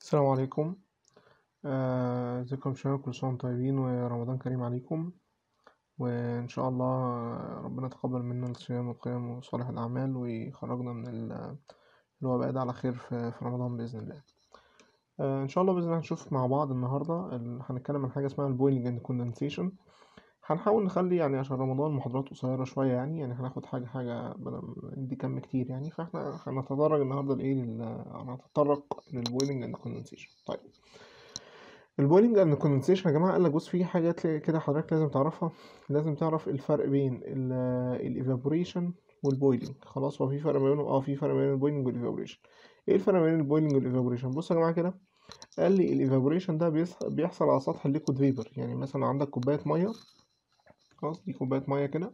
السلام عليكم آه، ازيكم يا شباب كل سنة وانتم طيبين ورمضان كريم عليكم وإن شاء الله آه، ربنا يتقبل منا الصيام والقيام وصالح الأعمال ويخرجنا من ال- الوباء ده على خير في في رمضان بإذن الله آه، إن شاء الله بإذن الله هنشوف مع بعض النهاردة ال- هنتكلم عن حاجة اسمها البويلنج اند كوندنسيشن هنحاول نخلي يعني عشان رمضان محاضرات قصيرة شوية يعني يعني هناخد حاجة حاجة بدل ما ندي كم كتير يعني فاحنا هنتدرج النهاردة لإيه لل- هنتطرق للبويلنج اند كوندنسيشن طيب البويلنج اند كوندنسيشن يا جماعه قال لك بص في حاجات كده حضرتك لازم تعرفها لازم تعرف الفرق بين الايفابوريشن والبويلنج خلاص هو في فرق ما بينهم اه في فرق بين البويلنج والايفابوريشن ايه الفرق بين البويلنج والايفابوريشن بص يا جماعه كده قال لي الايفابوريشن ده بيص- بيحصل على سطح الليكويد فيبر يعني مثلا عندك كوبايه ميه خلاص دي كوبايه ميه كده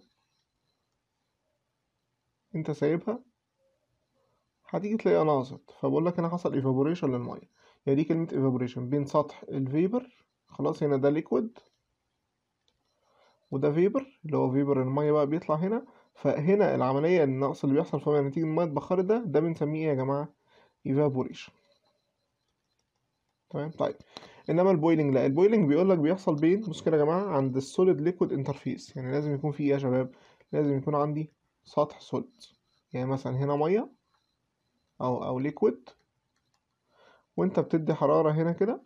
انت سايبها هتيجي تلاقيها نقصت فبقول لك هنا حصل ايفابوريشن للميه يعني دي كلمه ايفابوريشن بين سطح الفيبر خلاص هنا ده ليكويد وده فيبر اللي هو فيبر المية بقى بيطلع هنا فهنا العملية النقص اللي بيحصل فيها نتيجة المية اتبخرت ده ده بنسميه ايه يا جماعة evaporation تمام طيب انما البويلنج لا البويلنج بيقول لك بيحصل بين بص كده يا جماعة عند السوليد ليكويد انترفيس يعني لازم يكون في ايه يا شباب لازم يكون عندي سطح سوليد يعني مثلا هنا مية او او ليكويد وانت بتدي حرارة هنا كده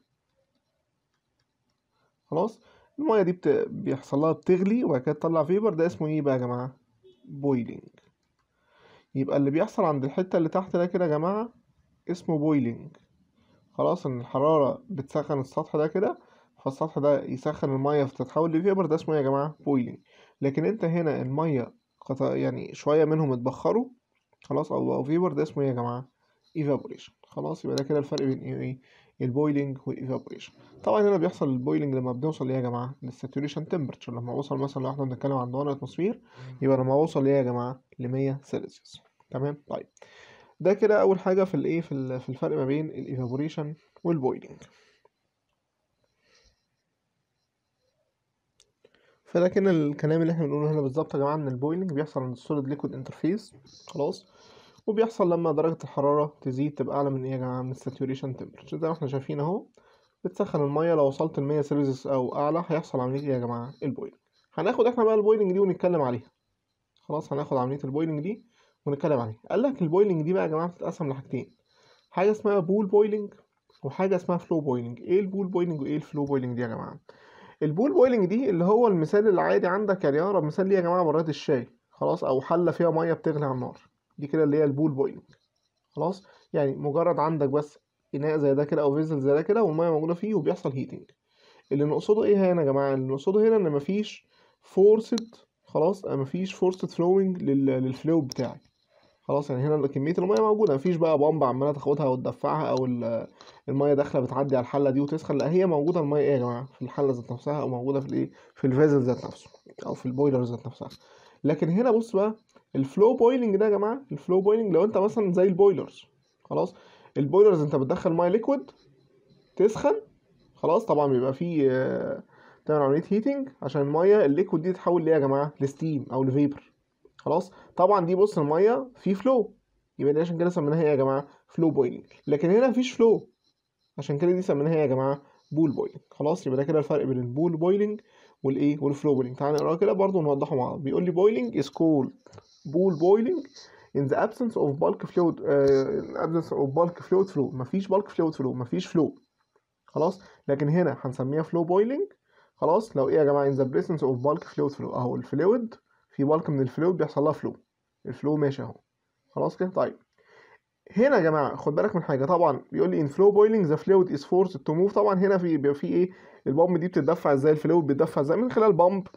خلاص المية دي بت... بيحصل لها بتغلي وبعد كده تطلع فيبر ده اسمه ايه بقى يا جماعة بويلنج يبقى اللي بيحصل عند الحتة اللي تحت ده كده يا جماعة اسمه بويلنج خلاص ان الحرارة بتسخن السطح ده كده فالسطح ده يسخن المية فتتحول لفيبر ده اسمه ايه يا جماعة بويلنج لكن انت هنا المية قط- يعني شوية منهم اتبخروا خلاص او بقوا فيبر ده اسمه ايه يا جماعة evaporation خلاص يبقى ده كده الفرق بين ايه وايه البويلنج والايفابوريشن طبعا هنا بيحصل البويلنج لما بنوصل ايه يا جماعه للساتوريشن تمبرتشر لما اوصل مثلا لو احنا بنتكلم عن 1 اتموسفير يبقى لما اوصل ايه يا جماعه ل 100 سيلسيوس تمام طيب ده كده اول حاجه في الايه في ال- في الفرق ما بين الايفابوريشن والبويلنج فلكن الكلام اللي احنا بنقوله هنا بالظبط يا جماعه ان البويلنج بيحصل عند السوليد ليكويد انترفيس خلاص وبيحصل لما درجه الحراره تزيد تبقى اعلى من ايه يا جماعه من الساتوريشن تمبرتشر زي ما احنا شايفين اهو بتسخن الميه لو وصلت ل 100 سيلسيوس او اعلى هيحصل عمليه ايه يا جماعه البويلنج هناخد احنا بقى البويلنج دي ونتكلم عليها خلاص هناخد عمليه البويلنج دي ونتكلم عليها قال لك البويلنج دي بقى يا جماعه بتتقسم لحاجتين حاجه اسمها بول بويلنج وحاجه اسمها فلو بويلنج ايه البول بويلنج وايه الفلو بويلنج دي يا جماعه البول بويلنج دي اللي هو المثال العادي عندك يعني اقرب مثال ليه يا جماعه براد الشاي خلاص او حله فيها ميه بتغلي على النار دي كده اللي هي البول بويلنج خلاص يعني مجرد عندك بس اناء زي ده كده او فيزل زي ده كده والميه موجوده فيه وبيحصل هيتنج اللي نقصده ايه هنا يا جماعه اللي نقصده هنا ان مفيش فورسد خلاص مفيش فورسد فلوينج للفلو بتاعي خلاص يعني هنا كميه الميه موجوده مفيش بقى بامب عماله تاخدها وتدفعها او ال- الميه داخله بتعدي على الحله دي وتسخن لا هي موجوده الميه ايه يا جماعه في الحله ذات نفسها او موجوده في الايه في الفيزل ذات نفسه او في البويلر ذات نفسها لكن هنا بص بقى الفلو بويلنج ده يا جماعه الفلو بويلنج لو انت مثلا زي البويلرز خلاص البويلرز انت بتدخل ميه ليكويد تسخن خلاص طبعا بيبقى فيه آه، تعمل عمليه هيتنج عشان الميه الليكويد دي تتحول ليه يا جماعه لستيم او لفيبر خلاص طبعا دي بص الميه في فلو يبقى دي عشان كده سميناها ايه يا جماعه فلو بويلنج لكن هنا مفيش فلو عشان كده دي سميناها ايه يا جماعه بول بويلنج خلاص يبقى ده كده الفرق بين البول بويلنج والايه والفلو بويلنج تعالى نقرا كده برضه ونوضحه مع بعض بيقول لي بويلنج is called بول بويلنج in the absence of bulk fluid uh, in absence of bulk fluid flow مفيش bulk fluid flow مفيش flow خلاص لكن هنا هنسميها فلو بويلنج خلاص لو ايه يا جماعه in the presence of bulk fluid flow اهو الفلويد في bulk من الفلويد بيحصل لها فلو الفلو ماشي اهو خلاص كده طيب هنا يا جماعه خد بالك من حاجه طبعا بيقول لي in flow boiling the fluid is forced to move طبعا هنا في بيبقى في ايه البامب دي بتتدفع ازاي الفلويد بيتدفع ازاي من خلال بامب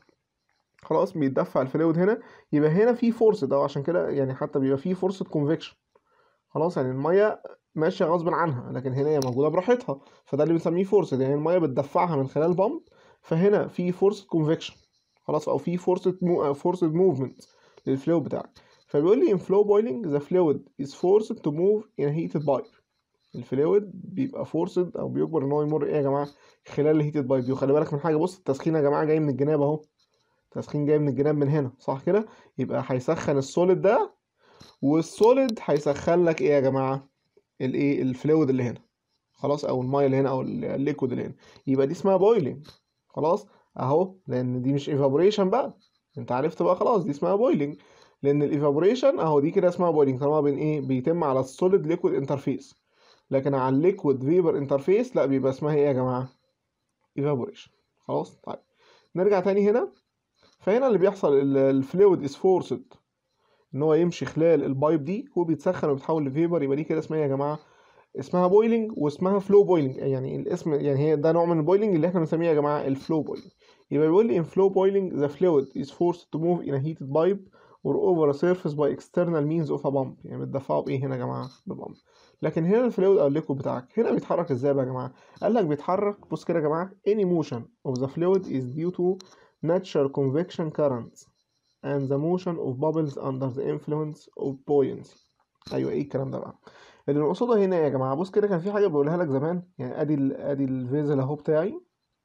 خلاص بيتدفع الفلويد هنا يبقى هنا في فورس ده عشان كده يعني حتى بيبقى في فرصه كونفكشن خلاص يعني الميه ماشيه غصب عنها لكن هنا هي موجوده براحتها فده اللي بنسميه فورس يعني الميه بتدفعها من خلال بامب فهنا في فورس كونفكشن خلاص او في فورس فورس موفمنت للفلو بتاعك فبيقول لي in flow boiling the fluid is forced to move in a heated pipe الفلويد بيبقى فورسد او بيجبر ان هو يمر ايه يا جماعه خلال الهيتد بايب دي وخلي بالك من حاجه بص التسخين يا جماعه جاي من الجناب اهو التسخين جاي من الجناب من هنا صح كده يبقى هيسخن السوليد ده والسوليد هيسخن لك ايه يا جماعه الايه الفلويد اللي هنا خلاص او الميه اللي هنا او الليكويد اللي هنا يبقى دي اسمها بويلنج خلاص اهو لان دي مش ايفابوريشن بقى انت عرفت بقى خلاص دي اسمها بويلنج لان الايفابوريشن اهو دي كده اسمها بويلنج طالما بين ايه بيتم على السوليد ليكويد انترفيس لكن على الليكويد فيبر انترفيس لا بيبقى اسمها ايه يا جماعه ايفابوريشن خلاص طيب نرجع تاني هنا فهنا اللي بيحصل الفلويد از فورسد ان هو يمشي خلال البايب دي هو بيتسخن وبيتحول لفيبر يبقى دي كده اسمها إيه يا جماعه اسمها بويلنج واسمها فلو بويلنج يعني الاسم يعني هي ده نوع من البويلنج اللي احنا بنسميه يا جماعه الفلو بويلنج يبقى بيقول لي in flow boiling the fluid is forced to move in a heated pipe or over a surface by external means of a pump يعني بتدفعه بايه هنا يا جماعه ببامب لكن هنا الفلويد او الليكويد بتاعك هنا بيتحرك ازاي بقى يا جماعه قال لك بيتحرك بص كده يا جماعه any motion of the fluid is due to natural convection currents and the motion of bubbles under the influence of buoyancy ايوه ايه الكلام ده بقى اللي نقصده هنا يا جماعه بص كده كان في حاجه بقولها لك زمان يعني ادي ال ادي الفيزل اهو بتاعي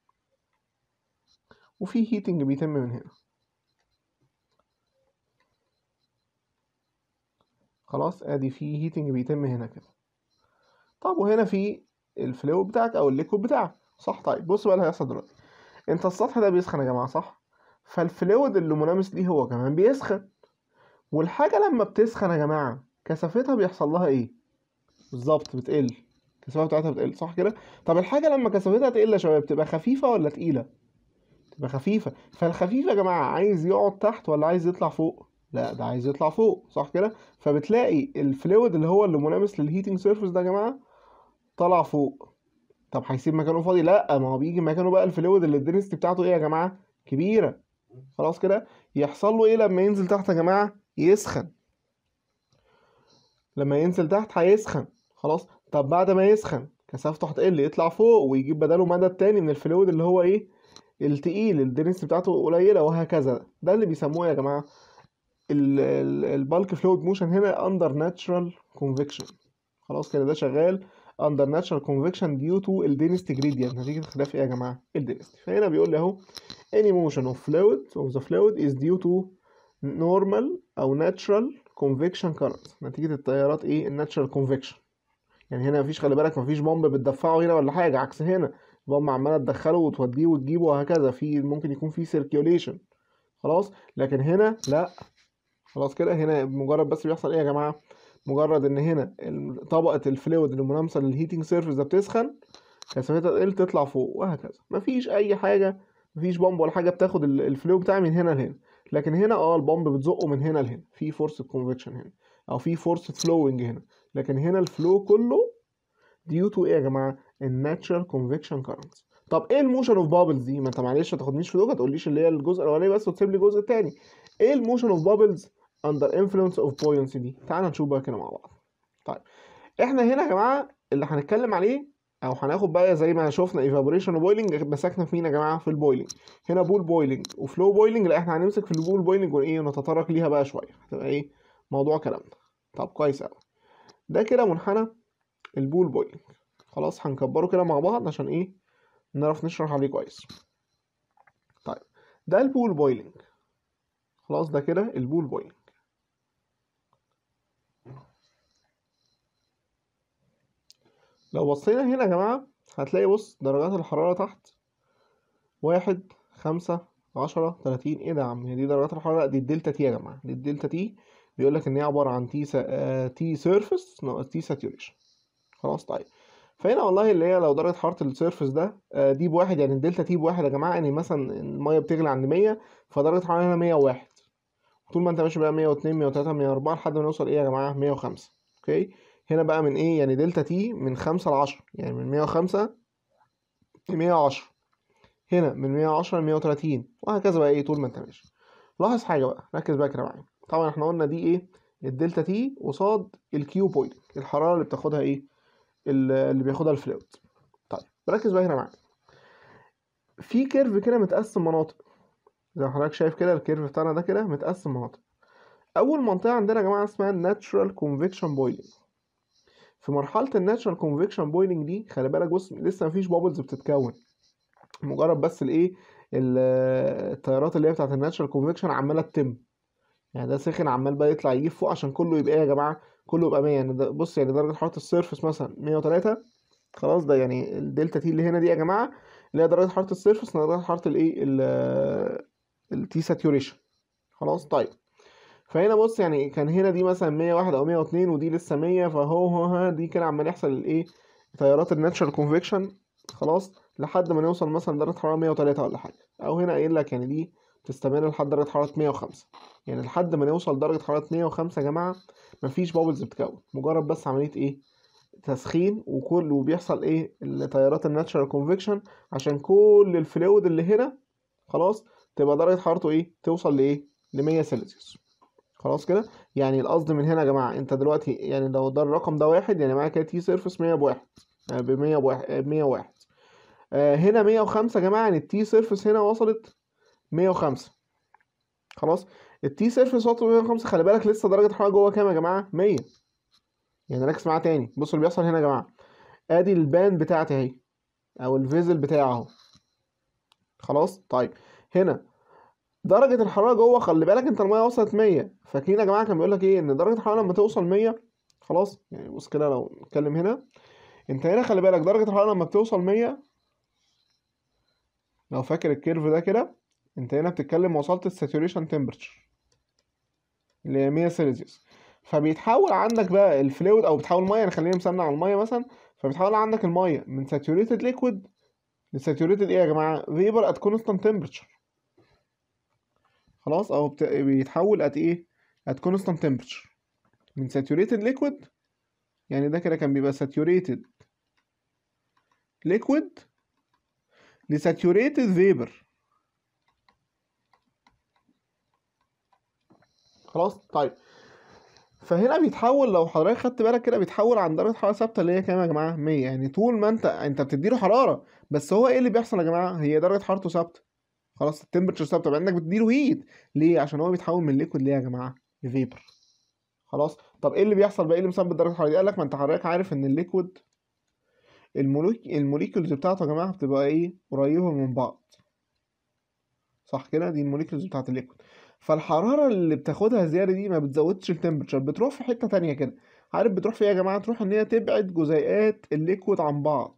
وفي هيتنج بيتم من هنا خلاص ادي في هيتنج بيتم هنا كده طب وهنا في الفلو بتاعك او الليكويد بتاعك صح طيب بص بقى اللي هيحصل دلوقتي انت السطح ده بيسخن يا جماعه صح فالفلويد اللي ملامس ليه هو كمان بيسخن والحاجه لما بتسخن يا جماعه كثافتها بيحصل لها ايه بالظبط بتقل الكثافه بتاعتها بتقل صح كده طب الحاجه لما كثافتها تقل يا شباب تبقى خفيفه ولا تقيله تبقى خفيفه فالخفيف يا جماعه عايز يقعد تحت ولا عايز يطلع فوق لا ده عايز يطلع فوق صح كده فبتلاقي الفلويد اللي هو اللي ملامس للهيتنج سيرفيس ده يا جماعه طلع فوق طب هيسيب مكانه فاضي لا ما هو بيجي مكانه بقى الفلويد اللي الدنسيتي بتاعته ايه يا جماعه كبيره خلاص كده يحصل له ايه لما ينزل تحت يا جماعه يسخن لما ينزل تحت هيسخن خلاص طب بعد ما يسخن كثافته هتقل يطلع فوق ويجيب بداله مدد تاني من الفلويد اللي هو ايه التقيل الدنسيتي بتاعته قليله وهكذا ده اللي بيسموه يا جماعه البالك فلويد موشن هنا اندر ناتشرال كونفكشن خلاص كده ده شغال اندر ناتشرال كونفكشن ديو تو الدنسيتي جريدينت نتيجه اختلاف ايه يا جماعه الدنسيتي فهنا بيقول لي اهو any motion of fluid of the fluid is due to normal او natural convection current نتيجه التيارات ايه الناتشرال كونفكشن يعني هنا مفيش خلي بالك مفيش بامب بتدفعه هنا ولا حاجه عكس هنا بامب عماله تدخله وتوديه وتجيبه وهكذا في ممكن يكون في سيركيوليشن خلاص لكن هنا لا خلاص كده هنا مجرد بس بيحصل ايه يا جماعه مجرد ان هنا طبقه الفلويد اللي ملامسه للهيتنج سيرفيس ده بتسخن كثافتها تقل تطلع فوق وهكذا مفيش اي حاجه مفيش بامب ولا حاجه بتاخد الفلو بتاعي من هنا لهنا لكن هنا اه البامب بتزقه من هنا لهنا في فورس كونفكشن هنا او في فورس فلوينج هنا لكن هنا الفلو كله ديو تو ايه يا جماعه الناتشرال كونفكشن كارنتس طب ايه الموشن اوف بابلز دي ما انت معلش ما تاخدنيش في دوكا تقوليش اللي هي الجزء الاولاني بس وتسيب لي الجزء الثاني ايه الموشن اوف بابلز اندر انفلونس اوف بوينسي دي تعال نشوف بقى كده مع بعض طيب احنا هنا يا جماعه اللي هنتكلم عليه او هناخد بقى زي ما شفنا ايفابوريشن وبويلنج مسكنا في مين يا جماعه في البويلنج هنا بول بويلنج وفلو بويلنج لا احنا هنمسك في البول بويلنج وايه ونتطرق ليها بقى شويه هتبقى ايه موضوع كلامنا طب كويس قوي ده كده منحنى البول بويلنج خلاص هنكبره كده مع بعض عشان ايه نعرف نشرح عليه كويس طيب ده البول بويلنج خلاص ده كده البول بويلنج لو بصينا هنا يا جماعة هتلاقي بص درجات الحرارة تحت واحد خمسة عشرة تلاتين ايه ده يا عم هي دي درجات الحرارة دي الدلتا تي يا جماعة دي الدلتا تي بيقول لك ان هي عبارة عن تي سا... آه... تي سيرفيس ناقص تي ساتوريشن خلاص طيب فهنا والله اللي هي لو درجة حرارة السيرفيس ده آه دي بواحد يعني الدلتا تي بواحد يا جماعة يعني مثلا المية بتغلي عند مية فدرجة الحرارة هنا مية وواحد طول ما انت ماشي بقى مية واتنين مية وتلاتة مية وأربعة لحد ما نوصل ايه يا جماعة مية وخمسة اوكي هنا بقى من ايه يعني دلتا تي من خمسة لعشرة يعني من مية وخمسة لمية وعشرة هنا من مية وعشرة لمية وتلاتين وهكذا بقى ايه طول ما انت ماشي لاحظ حاجة بقى ركز بقى كده معايا طبعا احنا قلنا دي ايه الدلتا تي قصاد الكيو بوينت الحرارة اللي بتاخدها ايه اللي بياخدها الفلويد طيب ركز بقى هنا معايا في كيرف كده متقسم مناطق زي ما حضرتك شايف كده الكيرف بتاعنا ده كده متقسم مناطق اول منطقه عندنا يا جماعه اسمها الناتشرال كونفكشن بويلنج في مرحله الناتشرال كونفكشن بويلنج دي خلي بالك بص لسه مفيش بابلز بتتكون مجرد بس الايه التيارات اللي هي بتاعت الناتشرال كونفكشن عماله تتم يعني ده سخن عمال بقى يطلع يجيب فوق عشان كله يبقى ايه يا جماعه كله يبقى 100 يعني ده بص يعني درجه حراره السيرفس مثلا 103 خلاص ده يعني الدلتا تي اللي هنا دي يا جماعه اللي هي درجه حراره السيرفس درجه حراره الايه التي ساتوريشن خلاص طيب فهنا بص يعني كان هنا دي مثلا 101 او 102 ودي لسه 100 فهو هو ها دي كده عمال يحصل الايه تيارات الناتشرال كونفكشن خلاص لحد ما نوصل مثلا درجه حراره 103 ولا حاجه او هنا قايل لك يعني دي تستمر لحد درجه حراره 105 يعني لحد ما نوصل درجه حراره 105 يا جماعه مفيش بابلز بتتكون مجرد بس عمليه ايه تسخين وكل وبيحصل ايه التيارات الناتشرال كونفكشن عشان كل الفلويد اللي هنا خلاص تبقى درجه حرارته ايه توصل لايه ل 100 سلسيوس خلاص كده يعني القصد من هنا يا جماعه انت دلوقتي يعني لو ده الرقم ده واحد يعني معايا كده تي سيرفس 100 بواحد ب 100 بواحد ب 101 آه هنا 105 يا جماعه يعني التي سيرفس هنا وصلت 105 خلاص التي سيرفس وصلت 105 خلي بالك لسه درجه الحراره جوه كام يا جماعه 100 يعني ركز معايا تاني بصوا اللي بيحصل هنا يا جماعه ادي البان بتاعتي اهي او الفيزل بتاعي اهو خلاص طيب هنا درجة الحرارة جوه خلي بالك انت المية وصلت 100 فاكرين يا جماعة كان بيقول لك ايه ان درجة الحرارة لما توصل 100 خلاص يعني بص كده لو نتكلم هنا انت هنا خلي بالك درجة الحرارة لما بتوصل 100 لو فاكر الكيرف ده كده انت هنا بتتكلم وصلت الساتوريشن تمبرتشر اللي هي 100 سيلسيوس فبيتحول عندك بقى الفلويد او بتحول ميه يعني خلينا مسمى على الميه مثلا فبيتحول عندك الميه من ساتوريتد ليكويد لساتوريتد ايه يا جماعه فيبر ات كونستانت تمبرتشر خلاص او بت... بيتحول ات ايه ات كونستانت تمبرتشر من ساتوريتد ليكويد يعني ده كده كان بيبقى ساتوريتد ليكويد لساتوريتد فيبر خلاص طيب فهنا بيتحول لو حضرتك خدت بالك كده بيتحول عن درجه حراره ثابته اللي هي كام يا جماعه 100 يعني طول ما انت انت بتديله حراره بس هو ايه اللي بيحصل يا جماعه هي درجه حرارته ثابته خلاص التمبرتشر ثابته مع انك بتديله هيت ليه عشان هو بيتحول من ليكويد ليه يا جماعه لفيبر خلاص طب ايه اللي بيحصل بقى ايه اللي مثبت درجه الحراره دي قال لك ما انت حضرتك عارف ان الليكويد الموليك الموليكيولز بتاعته يا جماعه بتبقى ايه قريبه من بعض صح كده دي الموليكيولز بتاعت الليكويد فالحراره اللي بتاخدها زياده دي ما بتزودش التمبرتشر بتروح في حته تانية كده عارف بتروح في ايه يا جماعه تروح ان هي تبعد جزيئات الليكويد عن بعض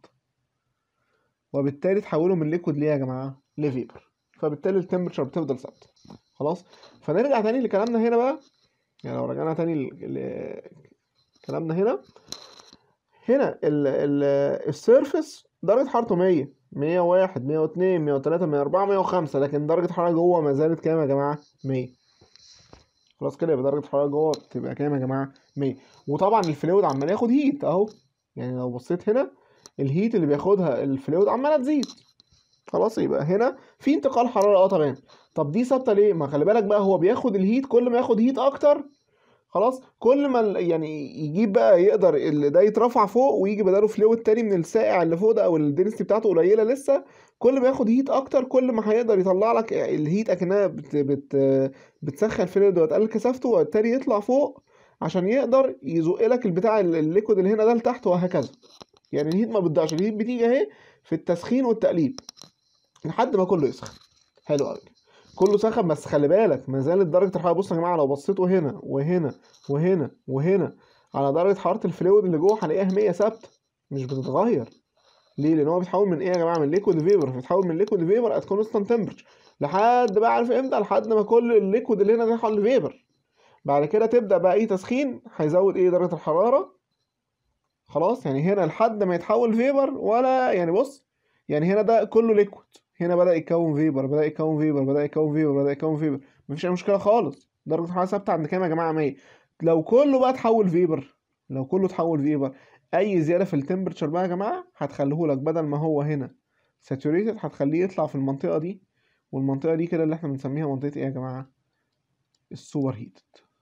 وبالتالي تحوله من ليكويد ليه يا جماعه لفيبر فبالتالي التمبرتشر بتفضل ثابته خلاص فنرجع تاني لكلامنا هنا بقى يعني لو رجعنا تاني لكلامنا هنا هنا ال ال السيرفس درجة حرارته 100 101 102 103 104 105 لكن درجة الحرارة جوه ما زالت كام يا جماعة 100 خلاص كده يبقى درجة الحرارة جوه تبقى كام يا جماعة 100 وطبعا الفلويد عمال ياخد هيت اهو يعني لو بصيت هنا الهيت اللي بياخدها الفلويد عمالة تزيد خلاص يبقى هنا في انتقال حرارة اه تمام طب دي ثابتة ليه؟ ما خلي بالك بقى هو بياخد الهيت كل ما ياخد هيت اكتر خلاص كل ما يعني يجيب بقى يقدر اللي ده يترفع فوق ويجي بداله فلويد تاني من السائع اللي فوق ده او الدنسيتي بتاعته قليله لسه كل ما ياخد هيت اكتر كل ما هيقدر يطلع لك الهيت اكنها بت بت بتسخن الفلويد وتقلل كثافته وبالتالي يطلع فوق عشان يقدر يزق لك البتاع الليكويد اللي هنا ده لتحت وهكذا يعني الهيت ما بتضيعش الهيت بتيجي اهي في التسخين والتقليب لحد ما كله يسخن حلو قوي كله سخن بس خلي بالك ما زالت درجه الحراره بصوا يا جماعه لو بصيتوا هنا وهنا وهنا وهنا على درجه حراره الفلويد اللي جوه هنلاقيها 100 ثابته مش بتتغير ليه لان هو بيتحول من ايه يا جماعه من ليكويد فيبر بيتحول من ليكويد فيبر ات كونستانت تمبرتشر لحد بقى عارف امتى لحد ما كل الليكويد اللي هنا ده يحول لفيبر بعد كده تبدا بقى ايه تسخين هيزود ايه درجه الحراره خلاص يعني هنا لحد ما يتحول فيبر ولا يعني بص يعني هنا ده كله ليكويد هنا بدأ يكون فيبر بدأ يكون فيبر بدأ يكون فيبر بدأ يكون فيبر مفيش أي مشكلة خالص درجة الحرارة ثابتة عند كام يا جماعة 100 لو كله بقى اتحول فيبر لو كله اتحول فيبر أي زيادة في التمبرتشر بقى يا جماعة هتخليه لك بدل ما هو هنا ساتوريتد هتخليه يطلع في المنطقة دي والمنطقة دي كده اللي احنا بنسميها منطقة ايه يا جماعة السوبر هيتد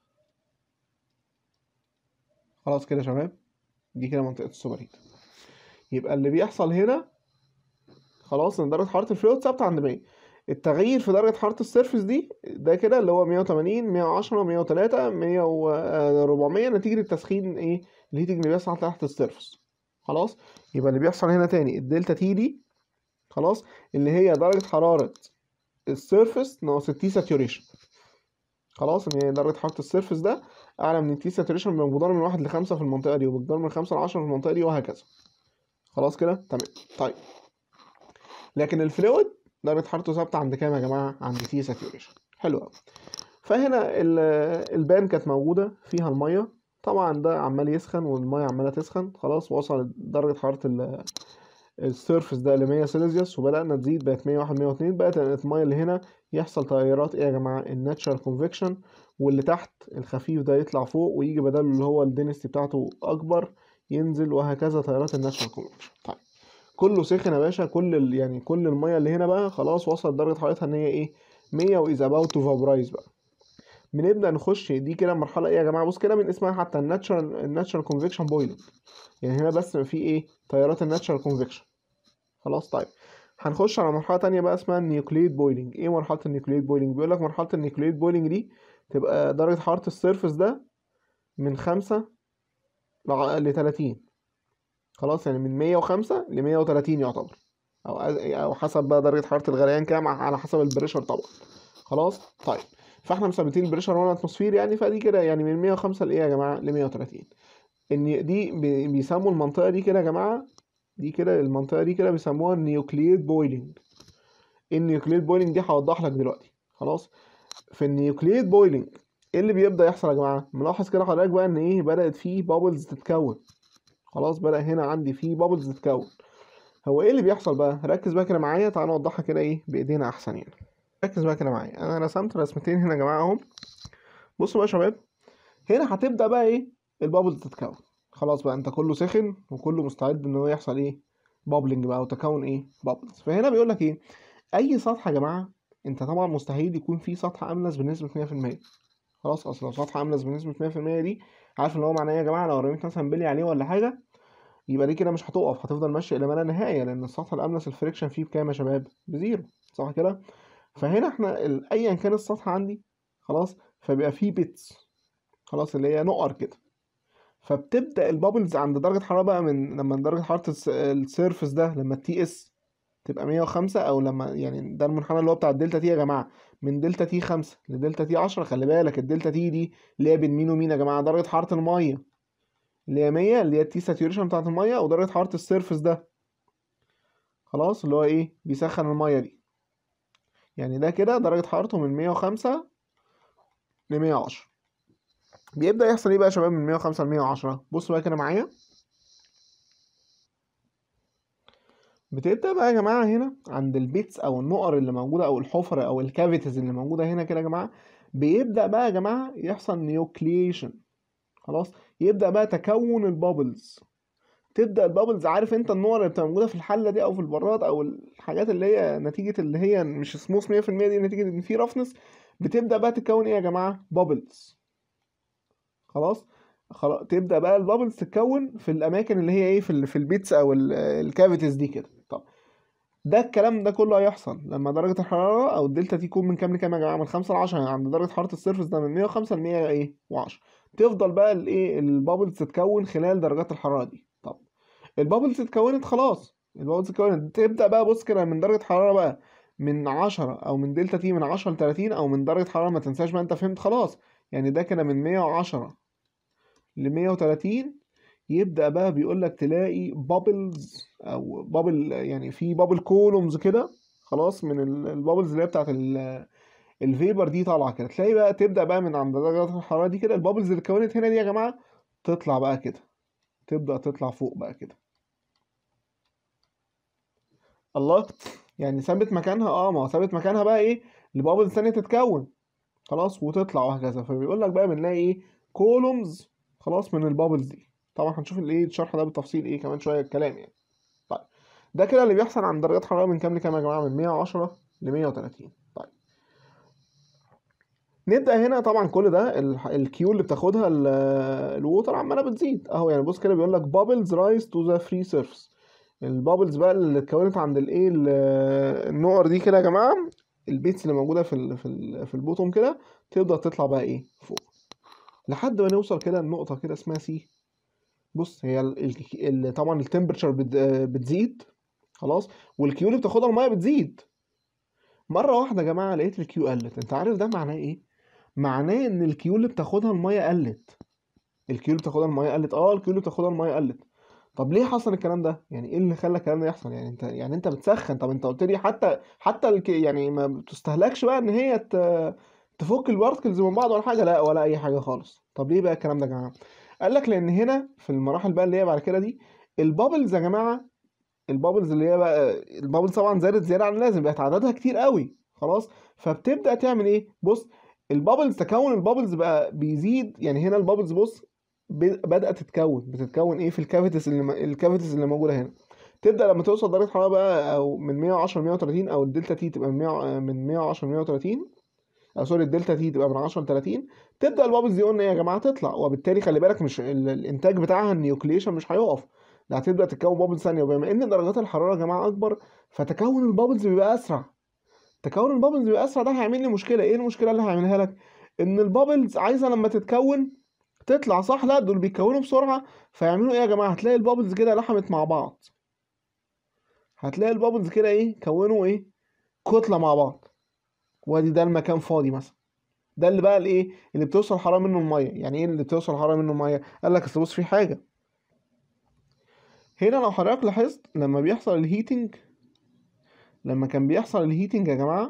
خلاص كده يا شباب دي كده منطقة السوبر هيتد يبقى اللي بيحصل هنا خلاص ان درجه حراره الفلويد ثابته عند 100 التغيير في درجه حراره السيرفيس دي ده كده اللي هو 180 110 103 100 و 400 نتيجه التسخين ايه الهيتنج اللي بيحصل تحت السيرفيس خلاص يبقى اللي بيحصل هنا تاني الدلتا تي دي خلاص اللي هي درجه حراره السيرفيس ناقص التي ساتوريشن خلاص ان هي درجه حراره السيرفيس ده اعلى من التي ساتوريشن بمقدار من 1 ل 5 في المنطقه دي وبمقدار من 5 ل 10 في المنطقه دي وهكذا خلاص كده تمام طيب لكن الفلويد درجه حرارته ثابته عند كام يا جماعه عند تي ساتوريشن حلو قوي فهنا ال- البان كانت موجوده فيها الميه طبعا ده عمال يسخن والميه عماله تسخن خلاص وصل درجه حراره ال- السيرفس ده ل 100 سيليزيوس وبدأنا تزيد بقت 101 102 بقت الميه اللي هنا يحصل تغيرات ايه يا جماعه الناتشرال كونفكشن واللي تحت الخفيف ده يطلع فوق ويجي بداله اللي هو الدنسيتي بتاعته اكبر ينزل وهكذا تغيرات الناتشرال كونفكشن طيب كله سخن يا باشا كل ال... يعني كل الميه اللي هنا بقى خلاص وصلت درجه حرارتها ان هي ايه 100 واز اباوت تو فابرايز بقى بنبدا نخش دي كده مرحله ايه يا جماعه بص كده من اسمها حتى الناتشرال الناتشرال كونفكشن بويلنج يعني هنا بس في ايه تيارات الناتشرال كونفكشن خلاص طيب هنخش على مرحله تانية بقى اسمها النيوكليد بويلنج ايه مرحله النيوكليد بويلنج بيقول لك مرحله النيوكليد بويلنج دي تبقى درجه حراره السيرفس ده من 5 ل 30 خلاص يعني من 105 ل 130 يعتبر او او حسب بقى درجه حراره الغليان كام على حسب البريشر طبعا خلاص طيب فاحنا مثبتين البريشر 1 اتموسفير يعني فدي كده يعني من 105 لايه يا جماعه ل 130 ان دي بي- بيسموا المنطقه دي كده يا جماعه دي كده المنطقه دي كده بيسموها النيوكليد بويلنج النيوكليد بويلنج دي هوضح لك دلوقتي خلاص في النيوكليد بويلنج ايه اللي بيبدا يحصل يا جماعه ملاحظ كده حضرتك بقى ان ايه بدات فيه بابلز تتكون خلاص بدا هنا عندي فيه بابلز تتكون هو ايه اللي بيحصل بقى ركز بقى كده معايا تعال نوضحها كده ايه بايدينا احسن يعني ركز بقى كده معايا انا رسمت رسمتين هنا يا جماعه اهم بصوا بقى يا شباب هنا هتبدا بقى ايه البابلز تتكون خلاص بقى انت كله سخن وكله مستعد ان هو يحصل ايه بابلنج بقى وتكون ايه بابلز فهنا بيقول لك ايه اي سطح يا جماعه انت طبعا مستحيل يكون فيه سطح املس بنسبه 100% خلاص اصل لو سطح املس بنسبه 100% دي عارف ان هو معناه ايه يا جماعه لو رميت مثلا بلي عليه ولا حاجه يبقى دي كده مش هتقف هتفضل ماشي الى ما لا نهايه لان السطح الاملس الفريكشن فيه بكام يا شباب بزيرو صح كده فهنا احنا ال- ايا كان السطح عندي خلاص فبيبقى فيه بيتس خلاص اللي هي نقر كده فبتبدا البابلز عند درجه حراره بقى من لما درجه حراره الس- السيرفس ده لما التي اس تبقى 105 او لما يعني ده المنحنى اللي هو بتاع الدلتا تي يا جماعه من دلتا تي 5 لدلتا تي 10 خلي بالك الدلتا تي دي اللي هي بين مين ومين يا جماعه درجه حراره الميه اللي هي 100 اللي هي التي ساتوريشن بتاعت الميه ودرجه حراره السيرفس ده خلاص اللي هو ايه بيسخن الميه دي يعني ده كده درجه حرارته من 105 ل 110 بيبدا يحصل ايه بقى يا شباب من 105 ل 110 بصوا بقى كده معايا بتبدأ بقى يا جماعة هنا عند البيتس أو النقر اللي موجودة أو الحفر أو الكافيتيز اللي موجودة هنا كده يا جماعة بيبدأ بقى يا جماعة يحصل نيوكليشن خلاص يبدأ بقى تكون البابلز تبدأ البابلز عارف انت النقر اللي بتبقى موجودة في الحلة دي أو في البراد أو الحاجات اللي هي نتيجة اللي هي مش سموث 100% دي نتيجة إن في رفنس بتبدأ بقى تتكون ايه يا جماعة بابلز خلاص خلاص تبدأ بقى البابلز تتكون في الأماكن اللي هي ايه في ال- في البيتس أو الكافيتيز دي كده طب ده الكلام ده كله هيحصل لما درجة الحرارة أو الدلتا تي تكون من كام لكام يا جماعة؟ من خمسة لعشرة يعني عند درجة حرارة السيرفس ده من مية وخمسة لمية إيه؟ وعشرة تفضل بقى الإيه البابلز تتكون خلال درجات الحرارة دي طب البابلز اتكونت خلاص البابلز اتكونت تبدأ بقى بص كده من درجة حرارة بقى من عشرة أو من دلتا تي من عشرة لتلاتين أو من درجة حرارة ما تنساش بقى أنت فهمت خلاص يعني ده كده من مية وعشرة لمية وتلاتين يبدأ بقى بيقول لك تلاقي بابلز او بابل يعني في بابل كولومز كده خلاص من البابلز اللي هي بتاعت ال- الفيبر دي طالعه كده تلاقي بقى تبدأ بقى من عند درجات الحرارة دي كده البابلز اللي اتكونت هنا دي يا جماعة تطلع بقى كده تبدأ تطلع فوق بقى كده الله يعني ثابت مكانها اه ما هو ثابت مكانها بقى ايه البابلز ثانية تتكون خلاص وتطلع وهكذا فبيقول لك بقى بنلاقي ايه كولومز خلاص من البابلز دي طبعا هنشوف الايه الشرح ده بالتفصيل ايه كمان شويه الكلام يعني طيب ده كده اللي بيحصل عند درجات حراره من كام لكام يا جماعه من 110 ل 130 طيب نبدا هنا طبعا كل ده ال- الكيو اللي بتاخدها ال- الووتر عماله بتزيد اهو يعني بص كده بيقول لك بابلز رايز تو ذا فري سيرفيس البابلز بقى اللي اتكونت عند الايه ال- النقر دي كده يا جماعه البيتس اللي موجوده في ال في ال في البوتوم كده تبدا تطلع بقى ايه فوق لحد ما نوصل كده لنقطه كده اسمها سي بص هي ال... ال... ال... طبعا التمبرتشر بت... بتزيد خلاص والكيو اللي بتاخدها الميه بتزيد مره واحده يا جماعه لقيت الكيو قلت انت عارف ده معناه ايه معناه ان الكيو اللي بتاخدها الميه قلت الكيو اللي بتاخدها الميه قلت اه الكيو اللي بتاخدها الميه قلت طب ليه حصل الكلام ده يعني ايه اللي خلى الكلام ده يحصل يعني انت يعني انت بتسخن طب انت قلت لي حتى حتى الك... يعني ما بتستهلكش بقى ان هي ت... تفك البارتكلز من بعض ولا حاجه لا ولا اي حاجه خالص طب ليه بقى الكلام ده يا جماعه قال لك لان هنا في المراحل بقى اللي هي بعد كده دي البابلز يا جماعه البابلز اللي هي بقى البابلز طبعا زادت زياده عن اللازم بقت عددها كتير قوي خلاص فبتبدا تعمل ايه بص البابلز تكون البابلز بقى بيزيد يعني هنا البابلز بص ب- بدات تتكون بتتكون ايه في الكافيتس اللي م- الكافيتس اللي موجوده هنا تبدا لما توصل درجه حراره بقى او من 110 ل 130 او الدلتا تي تبقى من 100 من 110 ل 130 او سوري الدلتا تي تبقى من 10 ل 30 تبدا البابلز دي قلنا إيه يا جماعه تطلع وبالتالي خلي بالك مش ال- الانتاج بتاعها النيوكليشن مش هيقف ده هتبدا تتكون بابلز ثانيه وبما ان درجات الحراره يا جماعه اكبر فتكون البابلز بيبقى اسرع تكون البابلز بيبقى اسرع ده هيعمل لي مشكله ايه المشكله اللي هيعملها لك ان البابلز عايزه لما تتكون تطلع صح لا دول بيتكونوا بسرعه فيعملوا ايه يا جماعه هتلاقي البابلز كده لحمت مع بعض هتلاقي البابلز كده ايه كونوا ايه كتله مع بعض وادي ده المكان فاضي مثلا ده اللي بقى الايه اللي بتوصل حراره منه الميه يعني ايه اللي بتوصل حراره منه الميه قال لك اصل بص في حاجه هنا لو حضرتك لاحظت لما بيحصل الهيتنج لما كان بيحصل الهيتنج يا جماعه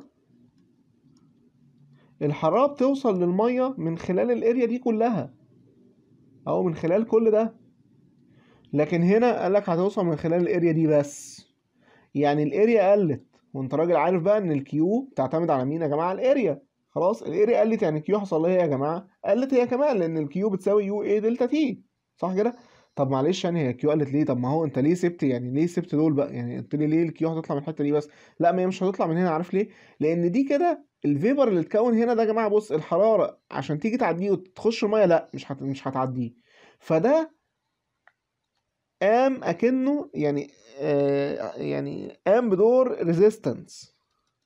الحراره بتوصل للميه من خلال الاريا دي كلها او من خلال كل ده لكن هنا قال لك هتوصل من خلال الاريا دي بس يعني الاريا قلت وانت راجل عارف بقى ان الكيو بتعتمد على مين يا جماعه الاريا خلاص الاريا قلت يعني الكيو حصل لها ايه يا جماعه قلت هي كمان لان الكيو بتساوي يو اي دلتا تي صح كده طب معلش يعني هي الكيو قلت ليه طب ما هو انت ليه سبت يعني ليه سبت دول بقى يعني قلت لي ليه الكيو هتطلع من الحته دي بس لا ما هي مش هتطلع من هنا عارف ليه لان دي كده الفيبر اللي اتكون هنا ده يا جماعه بص الحراره عشان تيجي تعديه وتخش الميه لا مش هت... مش هتعديه فده قام اكنه يعني آه يعني قام بدور ريزيستنس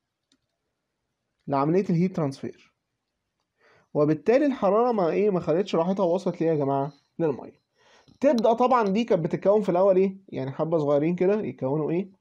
لعمليه الهيت ترانسفير وبالتالي الحراره ما ايه ما خدتش راحتها ووصلت ليه يا جماعه للميه تبدا طبعا دي كانت بتتكون في الاول ايه يعني حبه صغيرين كده يكونوا ايه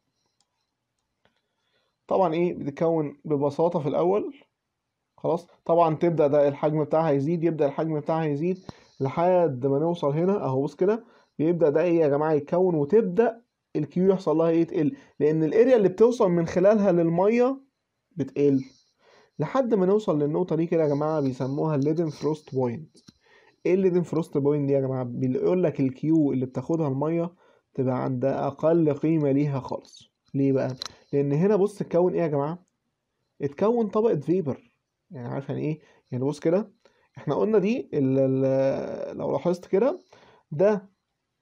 طبعا ايه بتتكون ببساطه في الاول خلاص طبعا تبدا ده الحجم بتاعها يزيد يبدا الحجم بتاعها يزيد لحد ما نوصل هنا اهو بص كده بيبدا ده ايه يا جماعه يتكون وتبدا الكيو يحصل لها ايه تقل لان الاريا اللي بتوصل من خلالها للميه بتقل لحد ما نوصل للنقطه دي كده يا جماعه بيسموها الليدن فروست بوينت ايه الليدن فروست بوينت دي يا جماعه بيقول لك الكيو اللي بتاخدها الميه تبقى عند اقل قيمه ليها خالص ليه بقى لان هنا بص اتكون ايه يا جماعه اتكون طبقه فيبر يعني عارف يعني ايه يعني بص كده احنا قلنا دي ال ال لو لاحظت كده ده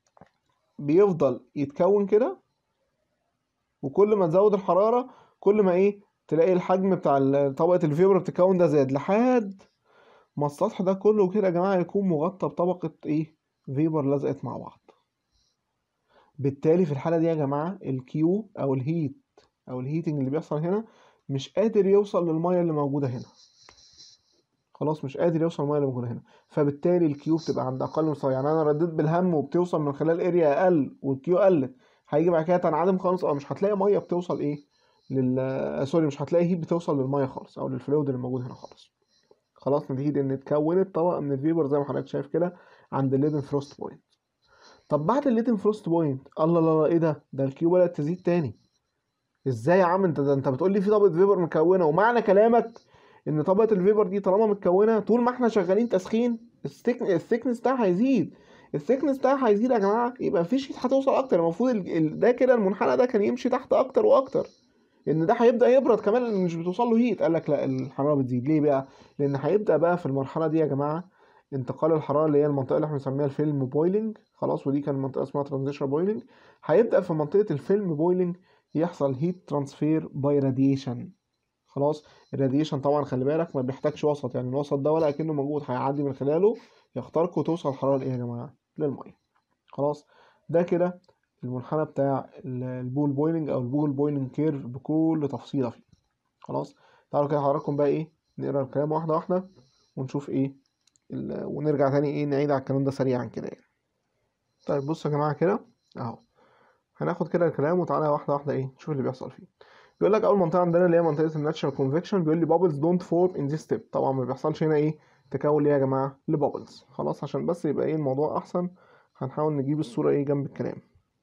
بيفضل يتكون كده وكل ما تزود الحرارة كل ما ايه تلاقي الحجم بتاع ال- طبقة الفيبر بتتكون ده زاد لحد ما السطح ده كله كده يا جماعة يكون مغطى بطبقة ايه فيبر لزقت مع بعض بالتالي في الحالة دي يا جماعة الكيو او الهيت او الهيتنج اللي بيحصل هنا مش قادر يوصل للمية اللي موجودة هنا خلاص مش قادر يوصل الميه اللي موجوده هنا فبالتالي الكيو بتبقى عند اقل مستوى يعني انا رديت بالهم وبتوصل من خلال اريا اقل والكيو قلت هيجي بعد كده تنعدم خالص اه مش هتلاقي ميه بتوصل ايه لل آه، سوري مش هتلاقي هيت بتوصل للميه خالص او للفلويد اللي موجود هنا خالص خلاص نتيجه ان اتكونت طبقه من الفيبر زي ما حضرتك شايف كده عند الليدن فروست بوينت طب بعد الليدن فروست بوينت الله الله الله ايه ده ده الكيو بدات تزيد تاني ازاي يا عم انت ده انت بتقول لي في طبقه فيبر مكونه ومعنى كلامك ان طبقه الفيبر دي طالما متكونه طول ما احنا شغالين تسخين الثيكنس بتاعها هيزيد الثيكنس بتاعها هيزيد يا جماعه يبقى مفيش هيت هتوصل اكتر المفروض ال... ال... ده كده المنحنى ده كان يمشي تحت اكتر واكتر ان ده هيبدا يبرد كمان لان مش بتوصل له هيت قال لك لا الحراره بتزيد ليه بقى لان هيبدا بقى في المرحله دي يا جماعه انتقال الحراره اللي هي المنطقه اللي احنا بنسميها الفيلم بويلنج خلاص ودي كان منطقه اسمها ترانزيشن بويلنج هيبدا في منطقه الفيلم بويلنج يحصل هيت ترانسفير باي راديشن خلاص الراديشن طبعا خلي بالك ما بيحتاجش وسط يعني الوسط ده ولا اكنه موجود هيعدي من خلاله يخترق وتوصل الحراره لايه يا جماعه للميه خلاص ده كده المنحنى بتاع ال- البول بويلنج او البول بويلنج كيرف بكل تفصيله فيه خلاص تعالوا كده حضراتكم بقى ايه نقرا الكلام واحده واحده ونشوف ايه ال- ونرجع تاني ايه نعيد على الكلام ده سريعا كده يعني طيب بصوا يا جماعه كده اهو هناخد كده الكلام وتعالى واحده واحده ايه نشوف اللي بيحصل فيه بيقول لك اول منطقه عندنا اللي هي منطقه الناتشرال كونفكشن بيقول لي بابلز دونت فورم ان ذيس ستيب طبعا ما بيحصلش هنا ايه تكون ليه يا جماعه لبابلز خلاص عشان بس يبقى ايه الموضوع احسن هنحاول نجيب الصوره ايه جنب الكلام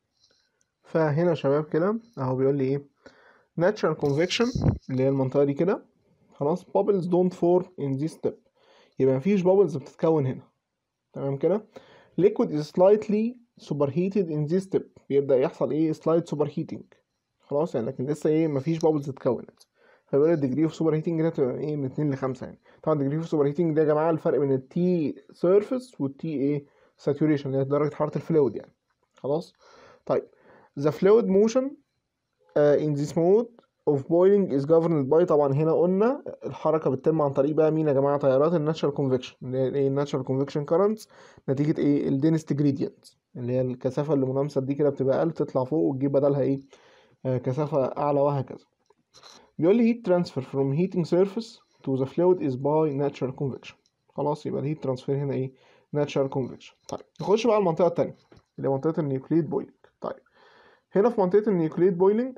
فهنا يا شباب كده اهو بيقول لي ايه natural convection اللي هي المنطقة دي كده خلاص bubbles don't form in this step يبقى مفيش bubbles بتتكون هنا تمام كده liquid is slightly superheated in this step بيبدأ يحصل ايه slight superheating خلاص يعني لكن لسه ايه مفيش bubbles اتكونت فبيقول الديجري اوف سوبر هيتنج ده تبقى ايه من 2 ل 5 يعني طبعا الديجري اوف سوبر هيتنج ده يا جماعه الفرق بين التي سيرفيس والتي ايه ساتوريشن اللي هي درجه حراره الفلويد يعني خلاص طيب the fluid motion uh, in this mode of boiling is governed by طبعا هنا قلنا الحركه بتتم عن طريق بقى مين يا جماعه تيارات الناتشرال كونفكشن اللي هي ايه الناتشرال كونفكشن كارنتس نتيجه ايه الدينست جريدينت اللي هي الكثافه اللي منامسه دي كده بتبقى اقل تطلع فوق وتجيب بدلها ايه آه كثافه اعلى وهكذا بيقول لي heat transfer from heating surface to the fluid is by natural convection خلاص يبقى الهيت ترانسفير هنا ايه natural convection طيب نخش بقى على المنطقه التانية اللي هي منطقه النيوكليد بويلنج طيب هنا في منطقه النيوكليد بويلنج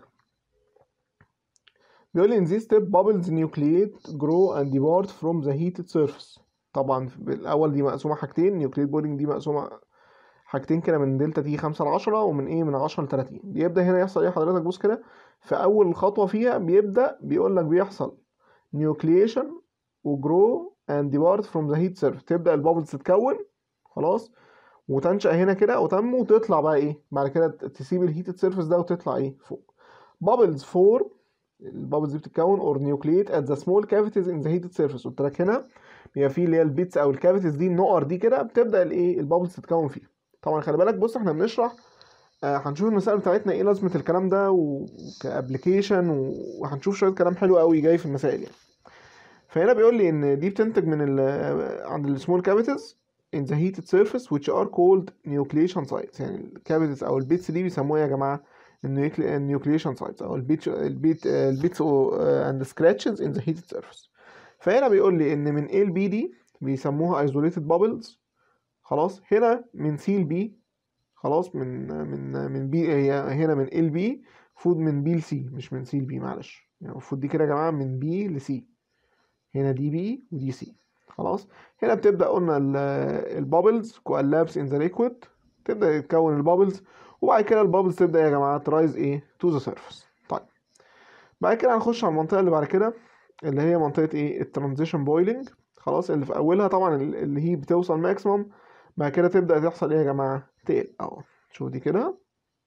بيقول لي in this step bubbles nucleate grow and depart from the heated surface طبعا الاول دي مقسومه حاجتين نيوكليد بويلنج دي مقسومه حاجتين كده من دلتا تي 5 ل 10 ومن ايه من 10 ل 30 بيبدا هنا يحصل ايه حضرتك بص كده في اول خطوه فيها بيبدا بيقول لك بيحصل نيوكليشن وجرو اند ديبارت فروم ذا هيت سيرفيس تبدا البابلز تتكون خلاص وتنشا هنا كده وتنمو وتطلع بقى ايه بعد كده تسيب الهيتد سيرفيس ده وتطلع ايه فوق بابلز فور البابلز دي بتتكون اور نيوكليت ات ذا سمول كافيتيز ان ذا هيتد سيرفيس قلت لك هنا بيبقى فيه اللي هي البيتس او الكافيتيز دي النقر دي كده بتبدا الايه البابلز تتكون فيها طبعا خلي بالك بص احنا بنشرح آه هنشوف المسائل بتاعتنا ايه لازمه الكلام ده وكابلكيشن وهنشوف شويه كلام حلو قوي جاي في المسائل يعني فهنا بيقول لي ان دي بتنتج من ال عند السمول كافيتيز in the heated surface which are called nucleation sites يعني الكافيتيز او البيتس دي بيسموها يا جماعه النيوكليشن سايتس او البيت البيت البيتس اند سكراتشز in the heated surface فهنا بيقول لي ان من A ل B دي بيسموها isolated bubbles خلاص هنا من C ل B خلاص من من من بي هي هنا من ال بي المفروض من بي لسي مش من سي لبي معلش يعني المفروض دي كده يا جماعه من بي لسي هنا دي بي ودي سي خلاص هنا بتبدا قلنا البابلز كوالابس ان ذا ليكويد تبدا يتكون البابلز وبعد كده البابلز تبدا يا جماعه ترايز ايه تو ذا سيرفيس طيب بعد كده هنخش على المنطقه اللي بعد كده اللي هي منطقه ايه الترانزيشن بويلنج خلاص اللي في اولها طبعا اللي هي بتوصل ماكسيمم بعد كده تبدا تحصل ايه يا جماعه تقل اهو شوف دي كده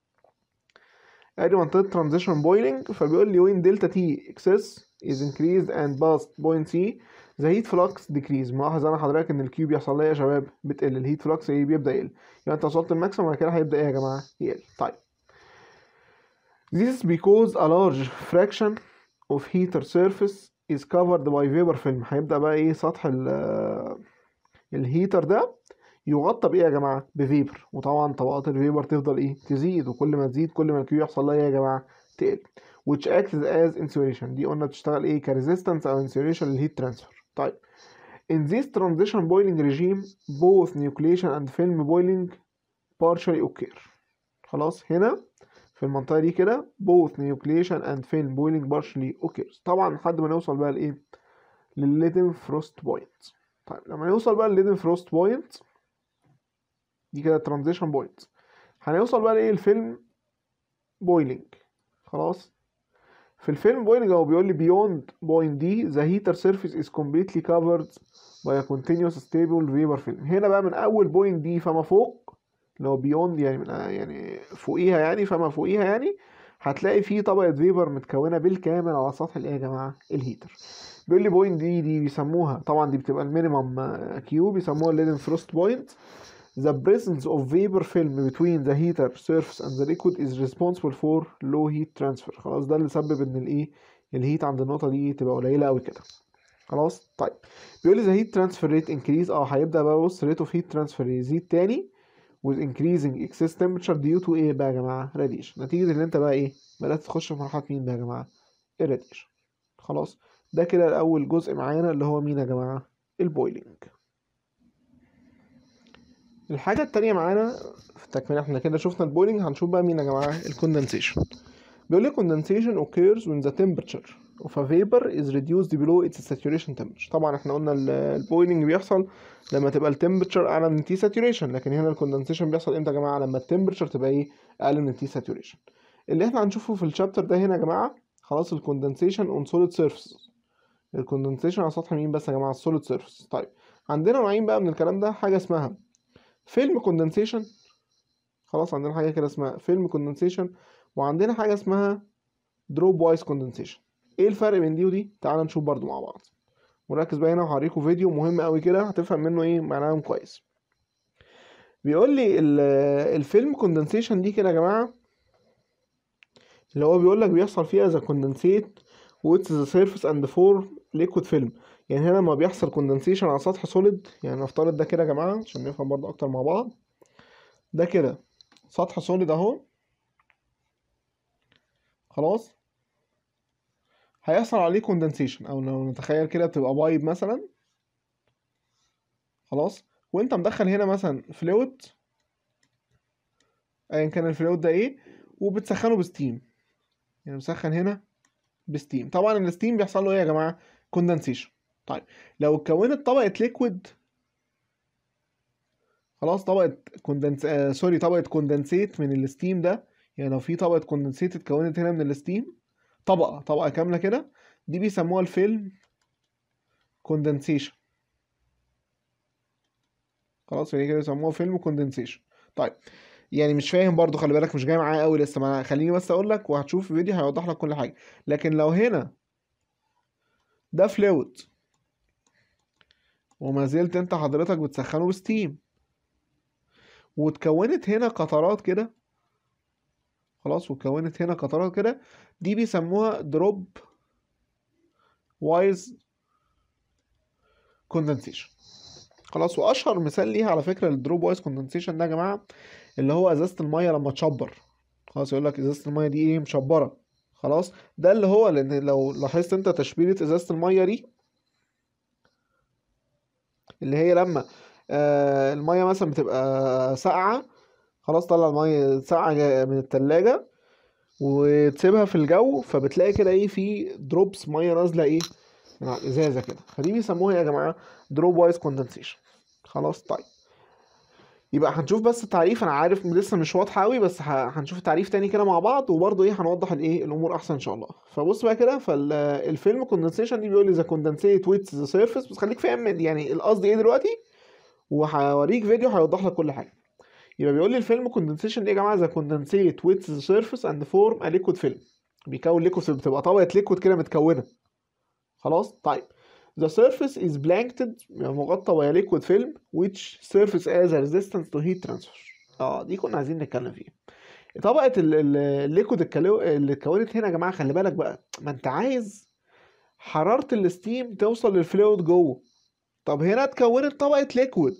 ادي منطقه ترانزيشن بويلنج فبيقول لي وين دلتا تي اكسس is increased and past point C the heat flux decrease ملاحظ انا حضرتك ان الكيو بيحصل لها يا شباب بتقل الهيت فلكس ايه بيبدا يقل يبقى انت وصلت الماكسيمم بعد كده هيبدا ايه يا جماعه يقل طيب this is because a large fraction of heater surface is covered by vapor film هيبدا بقى ايه سطح الهيتر ده يغطى بايه يا جماعه بفيبر وطبعا طبقات الفيبر تفضل ايه تزيد وكل ما تزيد كل ما الكيو يحصل لها ايه يا جماعه تقل which acts as insulation دي قلنا بتشتغل ايه كريزيستنس او insulation للهيت ترانسفير طيب in this transition boiling regime both nucleation and film boiling partially occur خلاص هنا في المنطقه دي كده both nucleation and film boiling partially occurs طبعا لحد ما نوصل بقى لايه للليدن فروست بوينت طيب لما نوصل بقى للليدن فروست بوينت دي كده ترانزيشن بوينت هنوصل بقى لايه الفيلم بويلنج خلاص في الفيلم بويلنج هو بيقول لي beyond point D the heater surface is completely covered by a continuous stable vapor film هنا بقى من اول بوينت دي فما فوق اللي هو beyond يعني من يعني فوقيها يعني فما فوقيها يعني هتلاقي فيه طبقة فيبر متكونة بالكامل على سطح الايه يا جماعة الهيتر بيقول لي بوينت دي دي بيسموها طبعا دي بتبقى المينيمم كيو بيسموها الليدن فروست بوينت The presence of vapor film between the heater surface and the liquid is responsible for low heat transfer خلاص ده اللي سبب ان الايه الهيت عند النقطة دي تبقى قليلة قوي كده خلاص طيب بيقول لي the heat transfer rate increase اه هيبدأ بقى بص rate of heat transfer يزيد تاني with increasing excess temperature due to ايه بقى يا جماعة radiation نتيجة ان انت بقى ايه بدأت تخش في مرحلة مين بقى يا جماعة الراديشن خلاص ده كده الأول جزء معانا اللي هو مين يا جماعة البويلنج الحاجة التانية معانا في التكملة احنا كده شفنا البويلنج هنشوف بقى مين يا جماعة الكوندنسيشن بيقول لي condensation occurs when the temperature of a vapor is reduced below its saturation temperature طبعا احنا قلنا البويلنج بيحصل لما تبقى التمبرتشر اعلى من تي ساتوريشن لكن هنا الكوندنسيشن بيحصل امتى يا جماعه لما التمبرتشر تبقى ايه اقل من تي ساتوريشن اللي احنا هنشوفه في الشابتر ده هنا يا جماعه خلاص الكوندنسيشن اون سوليد سيرفيس الكوندنسيشن على سطح مين بس يا جماعه السوليد سيرفيس طيب عندنا نوعين بقى من الكلام ده حاجه اسمها فيلم كوندنسيشن خلاص عندنا حاجه كده اسمها فيلم كوندنسيشن وعندنا حاجه اسمها دروب وايز كوندنسيشن ايه الفرق بين دي ودي تعال نشوف برضو مع بعض ونركز بقى هنا وهوريكم فيديو مهم قوي كده هتفهم منه ايه معناهم كويس بيقول لي الفيلم كوندنسيشن دي كده يا جماعه اللي هو بيقول لك بيحصل فيها ذا كوندنسيت with the surface and form liquid film يعني هنا لما بيحصل كوندنسيشن على سطح سوليد يعني نفترض ده كده يا جماعه عشان نفهم برضو اكتر مع بعض ده كده سطح سوليد اهو خلاص هيحصل عليه كوندنسيشن او لو نتخيل كده بتبقى بايب مثلا خلاص وانت مدخل هنا مثلا فلويد ايا كان الفلويد ده ايه وبتسخنه بستيم يعني مسخن هنا بستيم طبعا الستيم بيحصل له ايه يا جماعه كوندنسيشن طيب لو اتكونت طبقه ليكويد خلاص طبقه كوندنس آه سوري طبقه كوندنسيت من الستيم ده يعني لو في طبقه كوندنسيت اتكونت هنا من الستيم طبقه طبقه كامله كده دي بيسموها الفيلم كوندنسيشن خلاص يعني كده بيسموها فيلم كوندنسيشن طيب يعني مش فاهم برضو خلي بالك مش جاي معايا قوي لسه ما خليني بس اقول لك وهتشوف فيديو هيوضح لك كل حاجه لكن لو هنا ده فلويد وما زلت انت حضرتك بتسخنه بستيم واتكونت هنا قطرات كده خلاص واتكونت هنا قطرات كده دي بيسموها دروب وايز كوندنسيشن خلاص واشهر مثال ليها على فكره للدروب وايز كوندنسيشن ده يا جماعه اللي هو ازازه الميه لما تشبر خلاص يقول لك ازازه الميه دي ايه مشبره خلاص ده اللي هو لان لو لاحظت انت تشبيره ازازه الميه دي اللي هي لما آه الميه مثلا بتبقى ساقعه خلاص طلع الميه ساقعه من التلاجة وتسيبها في الجو فبتلاقي كده ايه في دروبس ميه نازله ايه من على الازازه كده فدي بيسموها يا جماعه دروب وايز كوندنسيشن خلاص طيب يبقى هنشوف بس التعريف انا عارف لسه مش واضحه قوي بس هنشوف التعريف تاني كده مع بعض وبرده ايه هنوضح الايه الامور احسن ان شاء الله فبص بقى كده فالفيلم كوندنسيشن دي بيقول لي ذا كوندنسيت ويتس ذا سيرفيس بس خليك فاهم يعني القصد ايه دلوقتي وهوريك فيديو هيوضح لك كل حاجه يبقى بيقول لي الفيلم كوندنسيشن دي يا جماعه ذا كوندنسيت ويتس ذا سيرفيس اند فورم ا ليكويد فيلم بيكون ليكويد بتبقى طبقه ليكويد كده متكونه خلاص طيب The surface is blanketed مغطى وهي liquid film which surface as a resistance to heat transfer اه دي كنا عايزين نتكلم فيها طبقة الليكويد اللي اتكونت هنا يا جماعة خلي بالك بقى ما انت عايز حرارة الستيم توصل للفلويد جوه طب هنا اتكونت طبقة ليكويد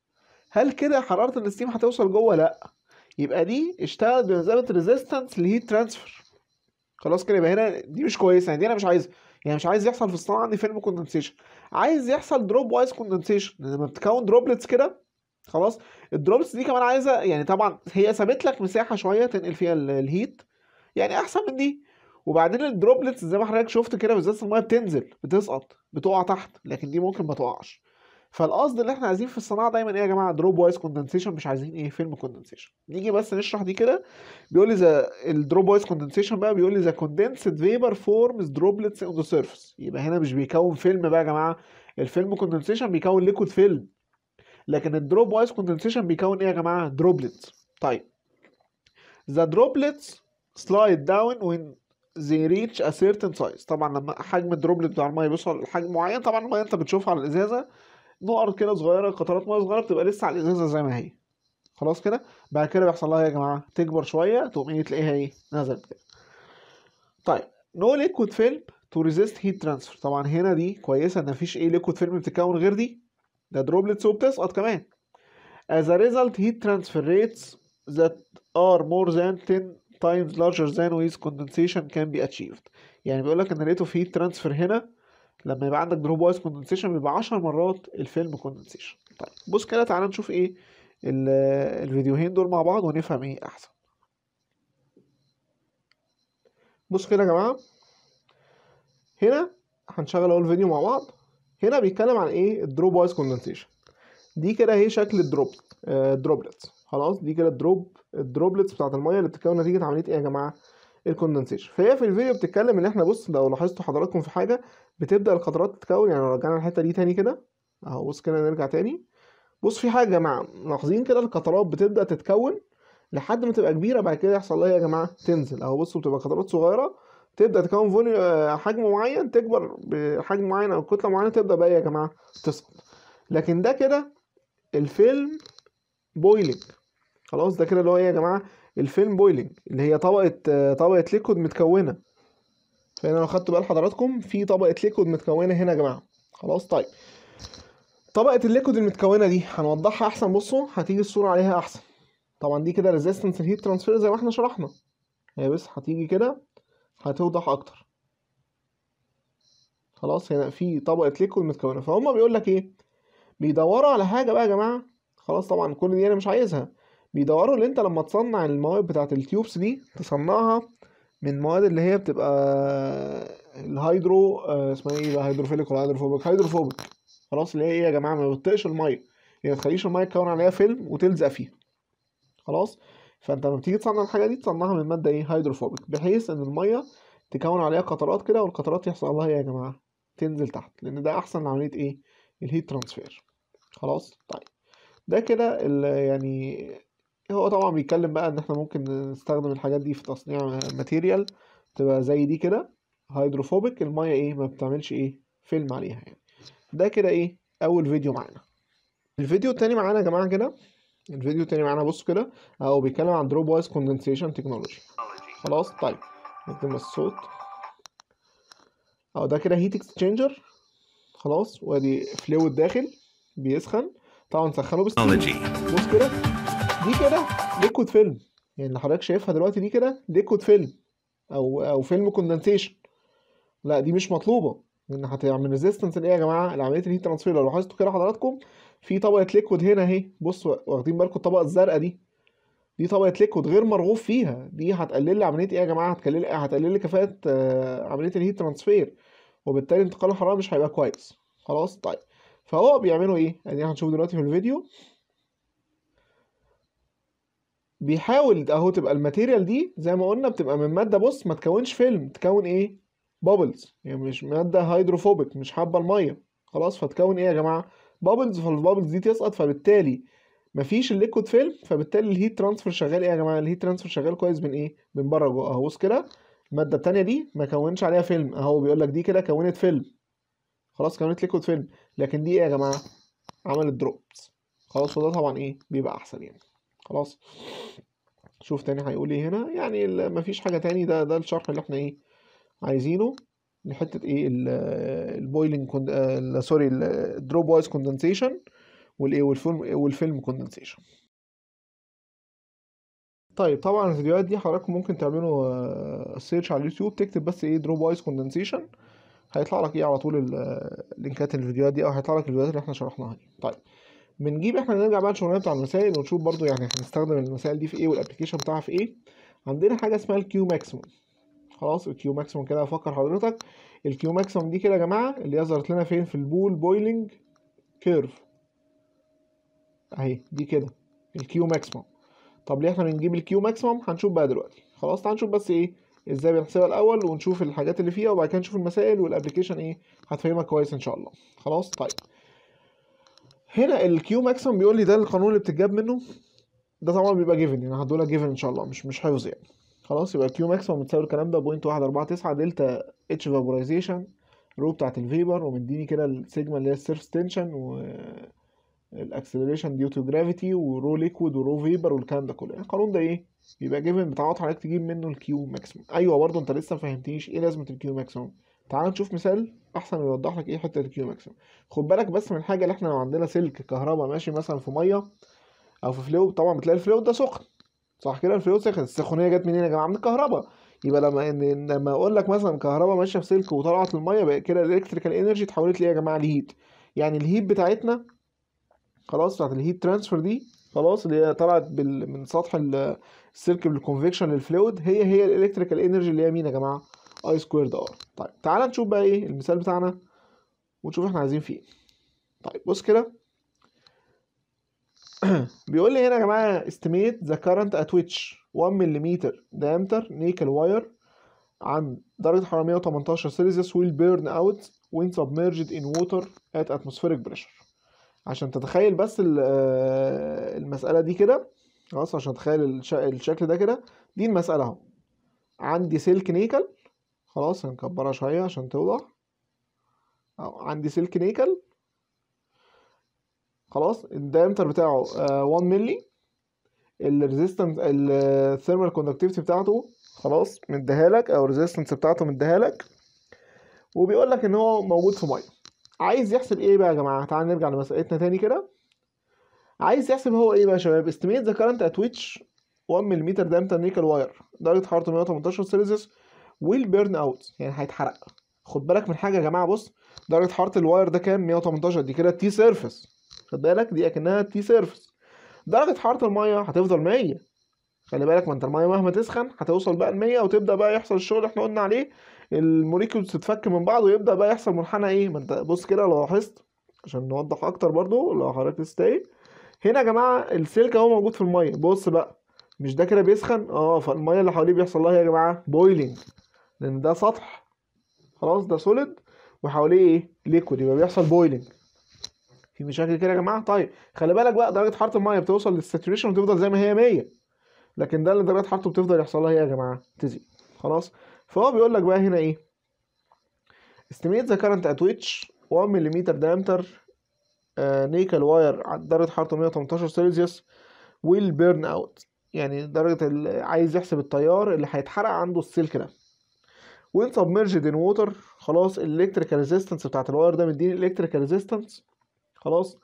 هل كده حرارة الستيم هتوصل جوه لا يبقى دي اشتغلت بمثابة ريزيستنس للهيت ترانسفير خلاص كده يبقى هنا دي مش كويسة يعني دي انا مش عايزها يعني مش عايز يحصل في الصناعه عندي فيلم كوندنسيشن عايز يحصل دروب وايز كوندنسيشن لما بتكون دروبلتس كده خلاص الدروبلتس دي كمان عايزه يعني طبعا هي سابت لك مساحه شويه تنقل فيها الهيت يعني احسن من دي وبعدين الدروبلتس زي ما حضرتك شفت كده بالذات الميه بتنزل بتسقط بتقع تحت لكن دي ممكن ما تقعش فالقصد اللي احنا عايزين في الصناعه دايما ايه يا جماعه دروب وايز كوندنسيشن مش عايزين ايه فيلم كوندنسيشن نيجي بس نشرح دي كده بيقول لي ذا الدروب وايز كوندنسيشن بقى بيقول لي ذا كوندنسد فيبر فورمز دروبلتس اون ذا سيرفيس يبقى هنا مش بيكون فيلم بقى يا جماعه الفيلم كوندنسيشن بيكون ليكويد فيلم لكن الدروب وايز كوندنسيشن بيكون ايه يا جماعه دروبلتس طيب ذا دروبلتس سلايد داون when they reach a certain size طبعا لما حجم الدروبلت بتاع الميه بيوصل لحجم معين طبعا الميه انت بتشوفها على الازازه نقط كده صغيره قطرات ميه صغيره بتبقى لسه على الازازه زي ما هي خلاص كده بعد كده بيحصل لها يا جماعه تكبر شويه تقوم ايه تلاقيها ايه نزلت كده طيب نو ليكويد فيلم تو ريزيست هيت ترانسفير طبعا هنا دي كويسه ان مفيش ايه ليكويد فيلم بتتكون غير دي ده دروبلتس وبتسقط كمان as a result heat transfer rates that are more than 10 times larger than with condensation can be achieved يعني بيقول لك ان rate of heat transfer هنا لما يبقى عندك دروب وايز كوندنسيشن بيبقى 10 مرات الفيلم كوندنسيشن طيب بص كده تعالى نشوف ايه الفيديوهين دول مع بعض ونفهم ايه احسن بص كده يا جماعه هنا هنشغل اول فيديو مع بعض هنا بيتكلم عن ايه الدروب وايز كوندنسيشن دي كده هي شكل الدروب آه دروبلتس خلاص دي كده الدروب الدروبلتس بتاعت الميه اللي بتتكون نتيجه عمليه ايه يا جماعه الكوندنسيشن فهي في الفيديو بتتكلم ان احنا بص لو لاحظتوا حضراتكم في حاجه بتبدا القطرات تتكون يعني لو رجعنا الحته دي تاني كده اهو بص كده نرجع تاني بص في حاجه يا جماعه ملاحظين كده القطرات بتبدا تتكون لحد ما تبقى كبيره بعد كده يحصل لها يا جماعه تنزل اهو بصوا بتبقى قطرات صغيره تبدا تكون فوليو حجم معين تكبر بحجم معين او كتله معينه تبدا بقى يا جماعه تسقط لكن ده كده الفيلم بويلنج خلاص ده كده اللي هو ايه يا جماعه الفيلم بويلنج اللي هي طبقه طبقه ليكويد متكونه فهنا لو خدتوا بال حضراتكم في طبقه ليكويد متكونه هنا يا جماعه خلاص طيب طبقه الليكويد المتكونه دي هنوضحها احسن بصوا هتيجي الصوره عليها احسن طبعا دي كده ريزيستنس الهيت ترانسفير زي ما احنا شرحنا هي بس هتيجي كده هتوضح اكتر خلاص هنا في طبقه ليكويد متكونه فهم بيقول لك ايه بيدوروا على حاجه بقى يا جماعه خلاص طبعا كل دي انا مش عايزها بيدوروا ان انت لما تصنع المواد بتاعه التيوبس دي تصنعها من مواد اللي هي بتبقى الهيدرو آه اسمها ايه بقى هيدروفيليك ولا هيدروفوبيك هيدروفوبيك خلاص اللي هي ايه يا جماعه ما بتطقش الميه يعني ما تخليش الميه تكون عليها فيلم وتلزق فيها خلاص فانت لما بتيجي تصنع الحاجه دي تصنعها من ماده ايه هيدروفوبيك بحيث ان الميه تكون عليها قطرات كده والقطرات يحصل لها ايه يا جماعه تنزل تحت لان ده احسن لعمليه ايه الهيت ترانسفير خلاص طيب ده كده يعني هو طبعا بيتكلم بقى ان احنا ممكن نستخدم الحاجات دي في تصنيع ماتيريال تبقى زي دي كده هيدروفوبيك الميه ايه ما بتعملش ايه فيلم عليها يعني ده كده ايه اول فيديو معانا الفيديو التاني معانا يا جماعه كده الفيديو التاني معانا بص كده اهو بيتكلم عن دروب وايز كوندنسيشن تكنولوجي خلاص طيب نكتب الصوت اهو ده كده هيت اكسشينجر خلاص وادي فلويد داخل بيسخن طبعا سخنه بالستيم بص كده دي كده ليكويد فيلم يعني اللي حضرتك شايفها دلوقتي دي كده ليكويد فيلم او او فيلم كوندنسيشن لا دي مش مطلوبه لان هتعمل ريزيستنس لايه يا جماعه لعمليه الهيت ترانسفير لو لاحظتوا كده حضراتكم في طبقه ليكويد هنا اهي بصوا واخدين بالكم الطبقه الزرقاء دي دي طبقه ليكويد غير مرغوب فيها دي هتقلل لي عمليه ايه يا جماعه هتقلل هتقلل لي كفاءه عمليه الهيت ترانسفير وبالتالي انتقال الحراره مش هيبقى كويس خلاص طيب فهو بيعملوا ايه ادي هنشوف دلوقتي في الفيديو بيحاول اهو تبقى الماتيريال دي زي ما قلنا بتبقى من ماده بص ما تكونش فيلم تكون ايه بابلز يعني مش ماده هيدروفوبيك مش حابه الميه خلاص فتكون ايه يا جماعه بابلز فالبابلز دي تسقط فبالتالي مفيش الليكويد فيلم فبالتالي الهيت ترانسفير شغال ايه يا جماعه الهيت ترانسفير شغال كويس من ايه من بره جوه اهو بص كده الماده التانية دي ما كونش عليها فيلم اهو بيقول لك دي كده كونت فيلم خلاص كونت ليكويد فيلم لكن دي ايه يا جماعه عملت دروبس خلاص وده طبعا ايه بيبقى احسن يعني خلاص شوف تاني هيقول ايه هنا يعني مفيش حاجه تاني ده ده الشرح اللي احنا ايه عايزينه لحته ايه البويلنج كوند... سوري الدروب وايز كوندنسيشن والايه والفيلم والفيلم كوندنسيشن طيب طبعا الفيديوهات دي حضراتكم ممكن تعملوا سيرش على اليوتيوب تكتب بس ايه دروب وايز كوندنسيشن هيطلع لك ايه على طول لينكات الفيديوهات دي او هيطلع لك الفيديوهات اللي احنا شرحناها دي طيب بنجيب احنا نرجع بقى لشغلنا بتاع المسائل ونشوف برضو يعني هنستخدم المسائل دي في ايه والابلكيشن بتاعها في ايه عندنا حاجه اسمها الكيو ماكسيموم خلاص الكيو ماكسيموم كده افكر حضرتك الكيو ماكسيموم دي كده يا جماعه اللي هي ظهرت لنا فين في البول بويلنج كيرف اهي دي كده الكيو ماكسيموم طب ليه احنا بنجيب الكيو ماكسيموم هنشوف بقى دلوقتي خلاص تعال نشوف بس ايه ازاي بنحسبها الاول ونشوف الحاجات اللي فيها وبعد كده نشوف المسائل والابلكيشن ايه هتفهمها كويس ان شاء الله خلاص طيب هنا الكيو ماكسيموم بيقول لي ده القانون اللي بتتجاب منه ده طبعا بيبقى جيفن يعني هدولها جيفن ان شاء الله مش مش حفظ يعني خلاص يبقى الكيو ماكسيموم بتساوي الكلام ده بوينت واحد أربعة تسعة دلتا اتش فابورايزيشن رو بتاعت الفيبر ومديني كده السيجما اللي هي السيرفس تنشن و الاكسلريشن ديو تو جرافيتي ورو ليكويد ورو فيبر والكلام ده كله يعني القانون ده ايه بيبقى جيفن بتعوض حضرتك تجيب منه الكيو ماكسيموم ايوه برضه انت لسه مفهمتنيش ايه لازمه الكيو ماكسيموم تعال نشوف مثال احسن يوضح لك ايه حته الكيو ماكسيموم خد بالك بس من حاجه اللي احنا لو عندنا سلك كهرباء ماشي مثلا في ميه او في فلويد طبعا بتلاقي الفلويد ده سخن صح كده الفلويد سخن السخونيه جت منين يا جماعه من الكهرباء يبقى لما ان لما اقول لك مثلا كهرباء ماشيه في سلك وطلعت الميه بقى كده الالكتريكال انرجي اتحولت ليه يا جماعه لهيت يعني الهيت بتاعتنا خلاص بتاعت الهيت ترانسفير دي خلاص اللي هي طلعت بال... من سطح السلك بالكونفكشن للفلويد هي هي الالكتريكال انرجي اللي هي مين يا جماعه اي سكويرد ار طيب تعال نشوف بقى ايه المثال بتاعنا ونشوف احنا عايزين فيه طيب بص كده بيقول لي هنا يا جماعه estimate the current at which 1 ملم diameter nickel wire عن درجة حرارة 118 سيلسيوس will burn out when submerged in water at atmospheric pressure عشان تتخيل بس ال- آه، المسألة دي كده خلاص عشان تتخيل الش- الشكل ده كده دي المسألة اهو عندي سلك نيكل خلاص هنكبرها شوية عشان توضح أهو عندي سلك نيكل خلاص الدايمتر بتاعه آه، 1 ملي الريزيستنس الثيرمال كوندكتيفيتي بتاعته خلاص مديها لك او الريزيستنس بتاعته مديها لك وبيقول لك ان هو موجود في ميه عايز يحسب ايه بقى يا جماعه تعال نرجع لمسألتنا تاني كده عايز يحسب هو ايه بقى يا شباب estimate the current at which 1 ملم diameter nickel wire درجة حرارته 118 سيلسيوس will burn out يعني هيتحرق خد بالك من حاجة يا جماعة بص درجة حرارة الواير ده كام 118 دي كده تي سيرفيس خد بالك دي اكنها تي سيرفيس درجة حرارة المية هتفضل 100 خلي بالك ما انت المية مهما تسخن هتوصل بقى ل 100 وتبدأ بقى يحصل الشغل اللي احنا قلنا عليه الموليكيولز تتفك من بعض ويبدأ بقى يحصل منحنى ايه ما انت بص كده لو لاحظت عشان نوضح اكتر برضو لو حضرتك تستاهل هنا يا جماعة السلك اهو موجود في المية بص بقى مش ده كده بيسخن اه فالمية اللي حواليه بيحصل لها يا جماعة بويلنج لان ده سطح خلاص ده سوليد وحواليه ايه ليكويد يبقى بيحصل بويلنج في مشاكل كده يا جماعه طيب خلي بالك بقى درجه حراره الميه بتوصل للساتوريشن وتفضل زي ما هي 100 لكن ده اللي درجه حرارته بتفضل يحصل لها ايه يا جماعه تزيد خلاص فهو بيقول لك بقى هنا ايه estimate the current at which 1 ملم diameter نيكل واير عند درجه حرارته 118 سيلسيوس will burn out يعني درجه ال- عايز يحسب التيار اللي هيتحرق عنده السلك ده when submerged in water خلاص الالكتريكال ريزيستنس بتاعت الواير ده مديني الالكتريكال ريزيستنس خلاص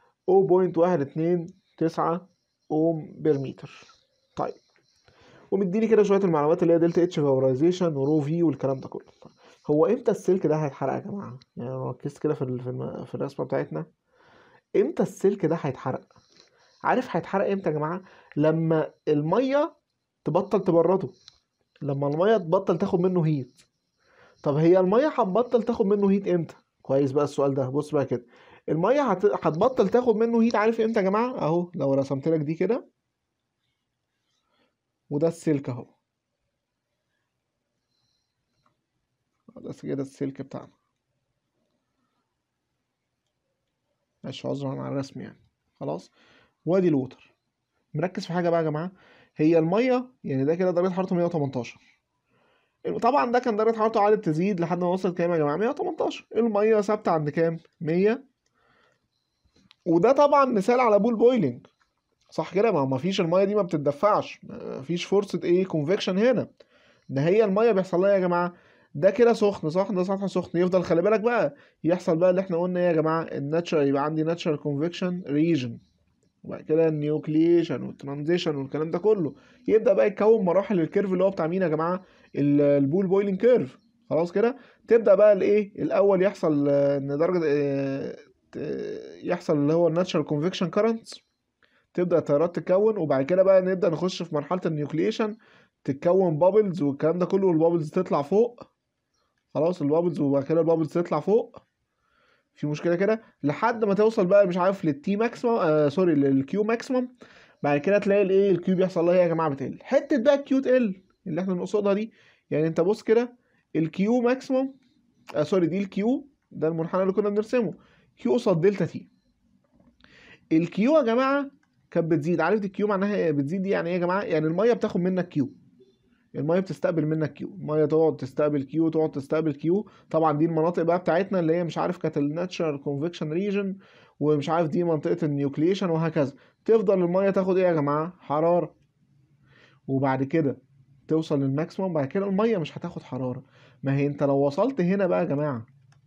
0.129 اوم بير متر طيب ومديني كده شويه المعلومات اللي هي دلتا اتش فابرايزيشن ورو في والكلام ده كله هو امتى السلك ده هيتحرق يا جماعه يعني لو ركزت كده في ال- في, الم... في الرسمه بتاعتنا امتى السلك ده هيتحرق عارف هيتحرق امتى يا جماعه لما الميه تبطل تبرده لما الميه تبطل تاخد منه هيت طب هي الميه هتبطل تاخد منه هيت امتى كويس بقى السؤال ده بص بقى كده الميه هت... هتبطل تاخد منه هيت عارف امتى يا جماعه اهو لو رسمت لك دي كده وده السلك اهو ده كده السلك بتاعنا ماشي عذرا على الرسم يعني خلاص وادي الوتر مركز في حاجه بقى يا جماعه هي الميه يعني ده كده درجه حرارته 118 طبعا ده كان درجه حرارته قعدت تزيد لحد ما وصلت كام يا جماعه 118 الميه ثابته عند كام 100 وده طبعا مثال على بول بويلنج صح كده ما ما فيش الميه دي ما بتتدفعش ما فيش فرصه ايه كونفكشن هنا ده هي الميه بيحصل لها يا جماعه ده كده سخن صح ده سطح سخن يفضل خلي بالك بقى يحصل بقى اللي احنا قلنا ايه يا جماعه الناتشرال يبقى عندي ناتشرال كونفكشن ريجن وبعد كده النيوكليشن والترانزيشن والكلام ده كله يبدا بقى يتكون مراحل الكيرف اللي هو بتاع مين يا جماعه ال- البول بويلنج كيرف خلاص كده تبدا بقى الايه الاول يحصل آه، ان درجه آه، ت- يحصل اللي هو الناتشرال كونفكشن كارنتس تبدا التيارات تتكون وبعد كده بقى نبدا نخش في مرحله النيوكليشن تتكون بابلز والكلام ده كله والبابلز تطلع فوق خلاص البابلز وبعد كده البابلز تطلع فوق في مشكله كده لحد ما توصل بقى مش عارف للتي ماكسيمم آه سوري للكيو ماكسيمم بعد كده تلاقي الايه الكيو بيحصل لها إيه يا جماعه بتقل حته بقى الكيو تقل اللي احنا بنقصدها دي يعني انت بص كده الكيو ماكسيمم آه سوري دي الكيو ده المنحنى اللي كنا بنرسمه كيو قصاد دلتا تي الكيو يا جماعه كانت بتزيد عارف دي الكيو معناها إيه؟ بتزيد دي يعني ايه يا جماعه يعني الميه بتاخد منك كيو الميه بتستقبل منك كيو الميه تقعد تستقبل كيو تقعد تستقبل كيو طبعا دي المناطق بقى بتاعتنا اللي هي مش عارف كانت الناتشرال كونفكشن ريجن ومش عارف دي منطقه النيوكليشن وهكذا تفضل الميه تاخد ايه يا جماعه حراره وبعد كده توصل للماكسيموم بعد كده الميه مش هتاخد حراره ما هي انت لو وصلت هنا بقى يا جماعه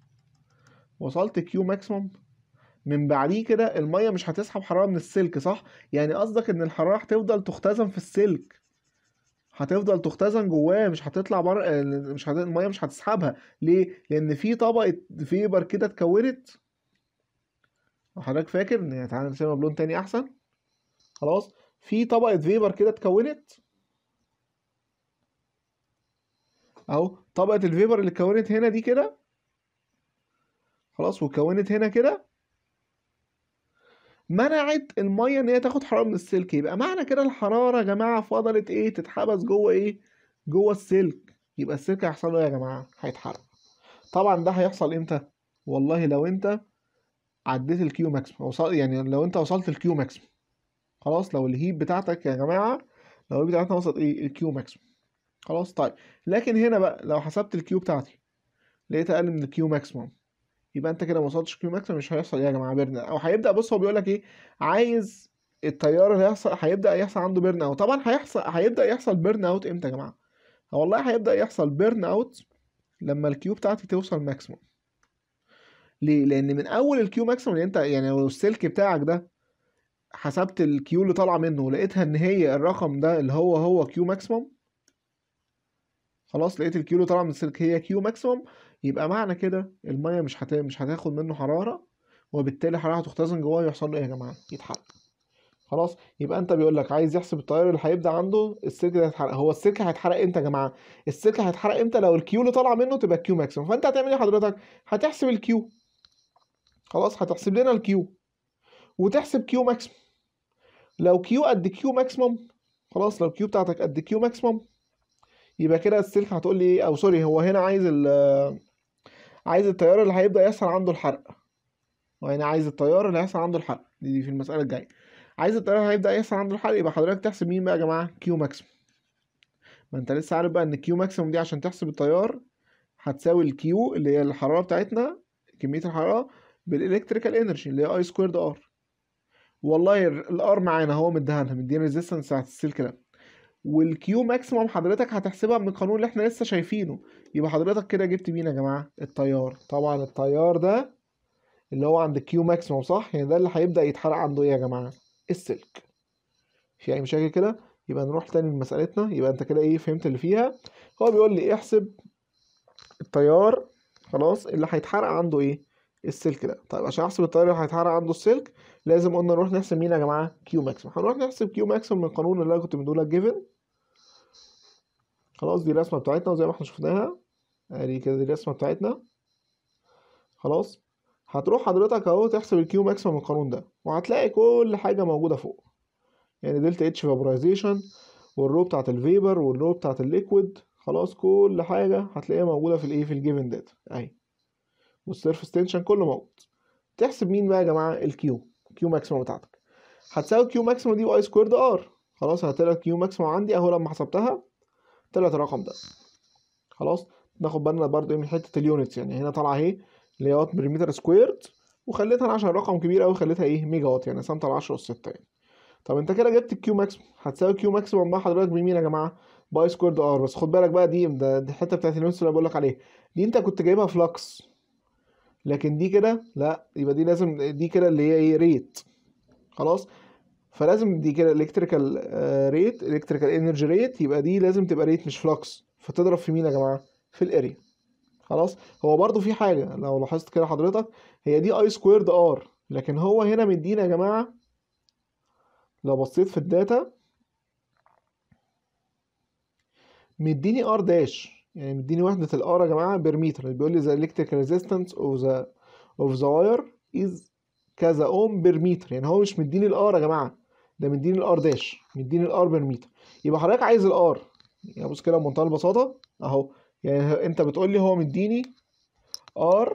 وصلت كيو ماكسيموم من بعديه كده الميه مش هتسحب حراره من السلك صح يعني قصدك ان الحراره هتفضل تختزن في السلك هتفضل تختزن جواه مش هتطلع بره آه، مش هت... الميه مش هتسحبها ليه لان في طبقه فيبر كده اتكونت حضرتك فاكر ان تعالى نرسمها بلون تاني احسن خلاص في طبقه فيبر كده اتكونت اهو طبقه الفيبر اللي اتكونت هنا دي كده خلاص واتكونت هنا كده منعت الميه ان هي تاخد حراره من السلك يبقى معنى كده الحراره يا جماعه فضلت ايه تتحبس جوه ايه جوه السلك يبقى السلك هيحصل له إيه يا جماعه هيتحرق طبعا ده هيحصل امتى والله لو انت عديت الكيو ماكسيمم وصل يعني لو انت وصلت الكيو ماكسيمم خلاص لو الهيب بتاعتك يا جماعه لو الهيب بتاعتنا وصلت ايه الكيو ماكسيمم خلاص طيب لكن هنا بقى لو حسبت الكيو بتاعتي لقيت اقل من الكيو ماكسيمم يبقى انت كده ما وصلتش كيو ماكسيمم مش هيحصل ايه يا جماعه بيرن او هيبدا بص هو بيقول لك ايه عايز التيار اللي هيحصل هيبدا يحصل عنده بيرن اوت طبعا هيحصل هيبدا يحصل بيرن اوت امتى يا جماعه والله هيبدا يحصل بيرن اوت لما الكيو بتاعتي توصل ماكسيمم ليه لان من اول الكيو ماكسيمم اللي انت يعني لو السلك بتاعك ده حسبت الكيو اللي طالعه منه ولقيتها ان هي الرقم ده اللي هو هو كيو ماكسيمم خلاص لقيت الكيو اللي طالعه من السلك هي كيو ماكسيمم يبقى معنى كده الميه مش هت... مش هتاخد منه حراره وبالتالي الحراره هتختزن جواه يحصل له ايه يا جماعه يتحرق خلاص يبقى انت بيقول لك عايز يحسب التيار اللي هيبدا عنده السلك ده هيتحرق هو السلك هيتحرق امتى يا جماعه السلك هيتحرق امتى لو الكيو اللي طالعه منه تبقى كيو ماكسيمم فانت هتعمل ايه حضرتك هتحسب الكيو خلاص هتحسب لنا الكيو وتحسب كيو ماكسيمم لو كيو قد كيو ماكسيمم خلاص لو كيو بتاعتك قد كيو ماكسيمم يبقى كده السلك هتقول لي ايه او سوري هو هنا عايز ال عايز التيار اللي هيبدا يحصل عنده الحرق وهنا عايز التيار اللي هيحصل عنده الحرق دي, دي في المساله الجايه عايز التيار اللي هيبدا يحصل عنده الحرق يبقى حضرتك تحسب مين بقى يا جماعه كيو ماكسيمم ما انت لسه عارف بقى ان كيو ماكسيمم دي عشان تحسب التيار هتساوي الكيو اللي هي الحراره بتاعتنا كميه الحراره بالالكتريكال انرجي اللي هي اي سكويرد ار والله الار معانا هو مديها لنا مدينا الريزيستنس بتاعت السلك ده والكيو ماكسيمم حضرتك هتحسبها من القانون اللي احنا لسه شايفينه يبقى حضرتك كده جبت مين يا جماعه التيار طبعا التيار ده اللي هو عند الكيو ماكسيمم صح يعني ده اللي هيبدا يتحرق عنده ايه يا جماعه السلك في اي مشاكل كده يبقى نروح تاني لمسألتنا يبقى انت كده ايه فهمت اللي فيها هو بيقول لي احسب التيار خلاص اللي هيتحرق عنده ايه السلك ده طيب عشان احسب التيار اللي هيتحرق عنده السلك لازم قلنا نروح نحسب مين يا جماعه كيو ماكسيمم هنروح نحسب كيو ماكسيمم من القانون اللي انا كنت مديهولك جيفن خلاص دي الرسمه بتاعتنا وزي ما احنا شفناها ادي كده دي الرسمه بتاعتنا خلاص هتروح حضرتك اهو تحسب الكيو ماكسيمم من القانون ده وهتلاقي كل حاجه موجوده فوق يعني دلتا اتش فابرايزيشن والرو بتاعت الفيبر والرو بتاعت الليكويد خلاص كل حاجه هتلاقيها موجوده في الايه في الجيفن داتا اهي والسيرفس تنشن كله موجود تحسب مين بقى يا جماعه الكيو كيو ماكسيمم بتاعتك هتساوي كيو ماكسيمم دي باي سكويرد ار خلاص هطلع كيو ماكسيمم عندي اهو لما حسبتها طلعت الرقم ده خلاص ناخد بالنا برضو من حته اليونتس يعني هنا طالعه اهي اللي هي وات بير متر سكويرد وخليتها عشان رقم كبير قوي خليتها ايه ميجا وات يعني قسمت على 10 اس 6 يعني طب انت كده جبت الكيو ماكسيمم هتساوي كيو ماكسيمم بقى حضرتك بمين يا جماعه باي سكويرد ار بس خد بالك بقى دي ده دي الحته بتاعت اليونتس اللي بقول لك عليها دي انت كنت جايبها فلكس لكن دي كده لا يبقى دي لازم دي كده اللي هي ايه ريت خلاص فلازم دي كده الكتريكال ريت الكتريكال انرجي ريت يبقى دي لازم تبقى ريت مش فلكس فتضرب في مين يا جماعه في الاريا خلاص هو برضو في حاجه لو لاحظت كده حضرتك هي دي اي سكويرد ار لكن هو هنا مدينا يا جماعه لو بصيت في الداتا مديني ار داش يعني مديني وحدة الار يا جماعة بير بيقول لي the electrical resistance of the of the wire is كذا اوم بير متر يعني هو مش مديني الار يا جماعة ده مديني الار داش مديني الار بير متر يبقى حضرتك عايز الار يعني بص كده بمنتهى البساطة اهو يعني انت بتقول لي هو مديني ار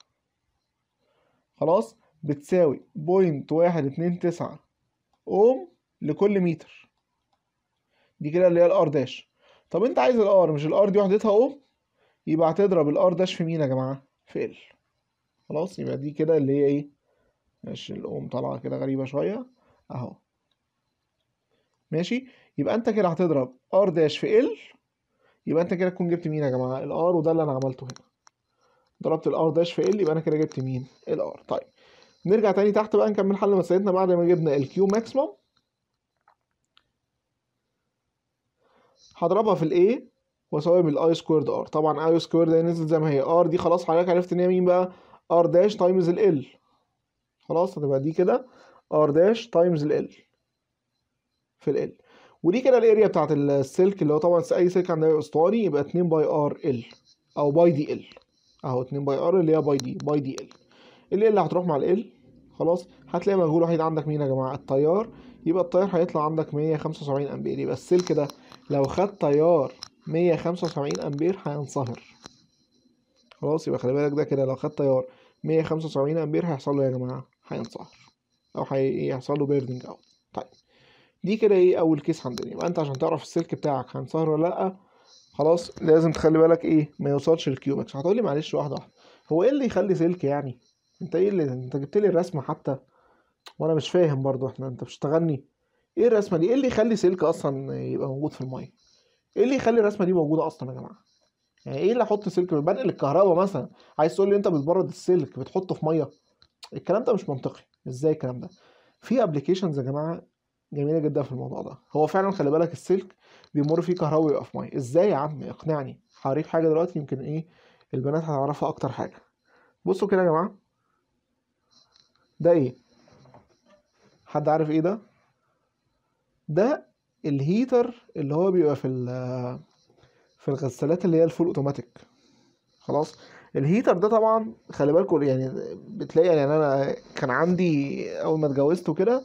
خلاص بتساوي بوينت واحد اتنين تسعة اوم لكل متر دي كده اللي هي الار داش طب انت عايز الار مش الار دي وحدتها اوم يبقى هتضرب الار داش في مين يا جماعه في ال خلاص يبقى دي كده اللي هي ايه ماشي الاوم طالعه كده غريبه شويه اهو ماشي يبقى انت كده هتضرب ار داش في ال يبقى انت كده تكون جبت مين يا جماعه الار وده اللي انا عملته هنا ضربت الار داش في ال يبقى انا كده جبت مين الار طيب نرجع تاني تحت بقى نكمل حل مسألتنا بعد ما جبنا الكيو ماكسيمم هضربها في الاي واساوي بالاي سكويرد ار طبعا اي سكويرد ده نزل زي ما هي ار دي خلاص حضرتك عرفت ان هي مين بقى ار داش تايمز ال خلاص هتبقى دي كده ار داش تايمز ال في ال ودي كده الاريا بتاعت السلك اللي هو طبعا اي سلك عندنا اسطواني يبقى 2 باي ار ال او باي دي ال اهو 2 باي ار اللي هي باي دي باي دي ال ال اللي هتروح مع ال خلاص هتلاقي مجهول وحيد عندك مين يا جماعه التيار يبقى التيار هيطلع عندك 175 امبير يبقى السلك ده لو خد تيار 175 امبير هينصهر خلاص يبقى خلي بالك ده كده لو خد تيار 175 امبير هيحصل له يا جماعه هينصهر او هيحصل له بيردنج اوت طيب دي كده ايه اول كيس عندنا يبقى انت عشان تعرف السلك بتاعك هينصهر ولا لا خلاص لازم تخلي بالك ايه ما يوصلش للكيوبكس هتقولي معلش واحده واحده هو ايه اللي يخلي سلك يعني انت ايه اللي انت جبت لي الرسمه حتى وانا مش فاهم برضو احنا انت بتشتغلني ايه الرسمه دي ايه اللي يخلي سلك اصلا يبقى موجود في الميه ايه اللي يخلي الرسمه دي موجوده اصلا يا جماعه يعني ايه اللي احط سلك بنقل الكهرباء مثلا عايز تقول لي انت بتبرد السلك بتحطه في ميه الكلام ده مش منطقي ازاي الكلام ده في ابلكيشنز يا جماعه جميله جدا في الموضوع ده هو فعلا خلي بالك السلك بيمر فيه كهرباء ويبقى في ميه ازاي يا عم اقنعني هوريك حاجه دلوقتي يمكن ايه البنات هتعرفها اكتر حاجه بصوا كده يا جماعه ده ايه حد عارف ايه ده ده الهيتر اللي هو بيبقى في في الغسالات اللي هي الفول اوتوماتيك خلاص الهيتر ده طبعا خلي بالكم يعني بتلاقي يعني انا كان عندي اول ما اتجوزت وكده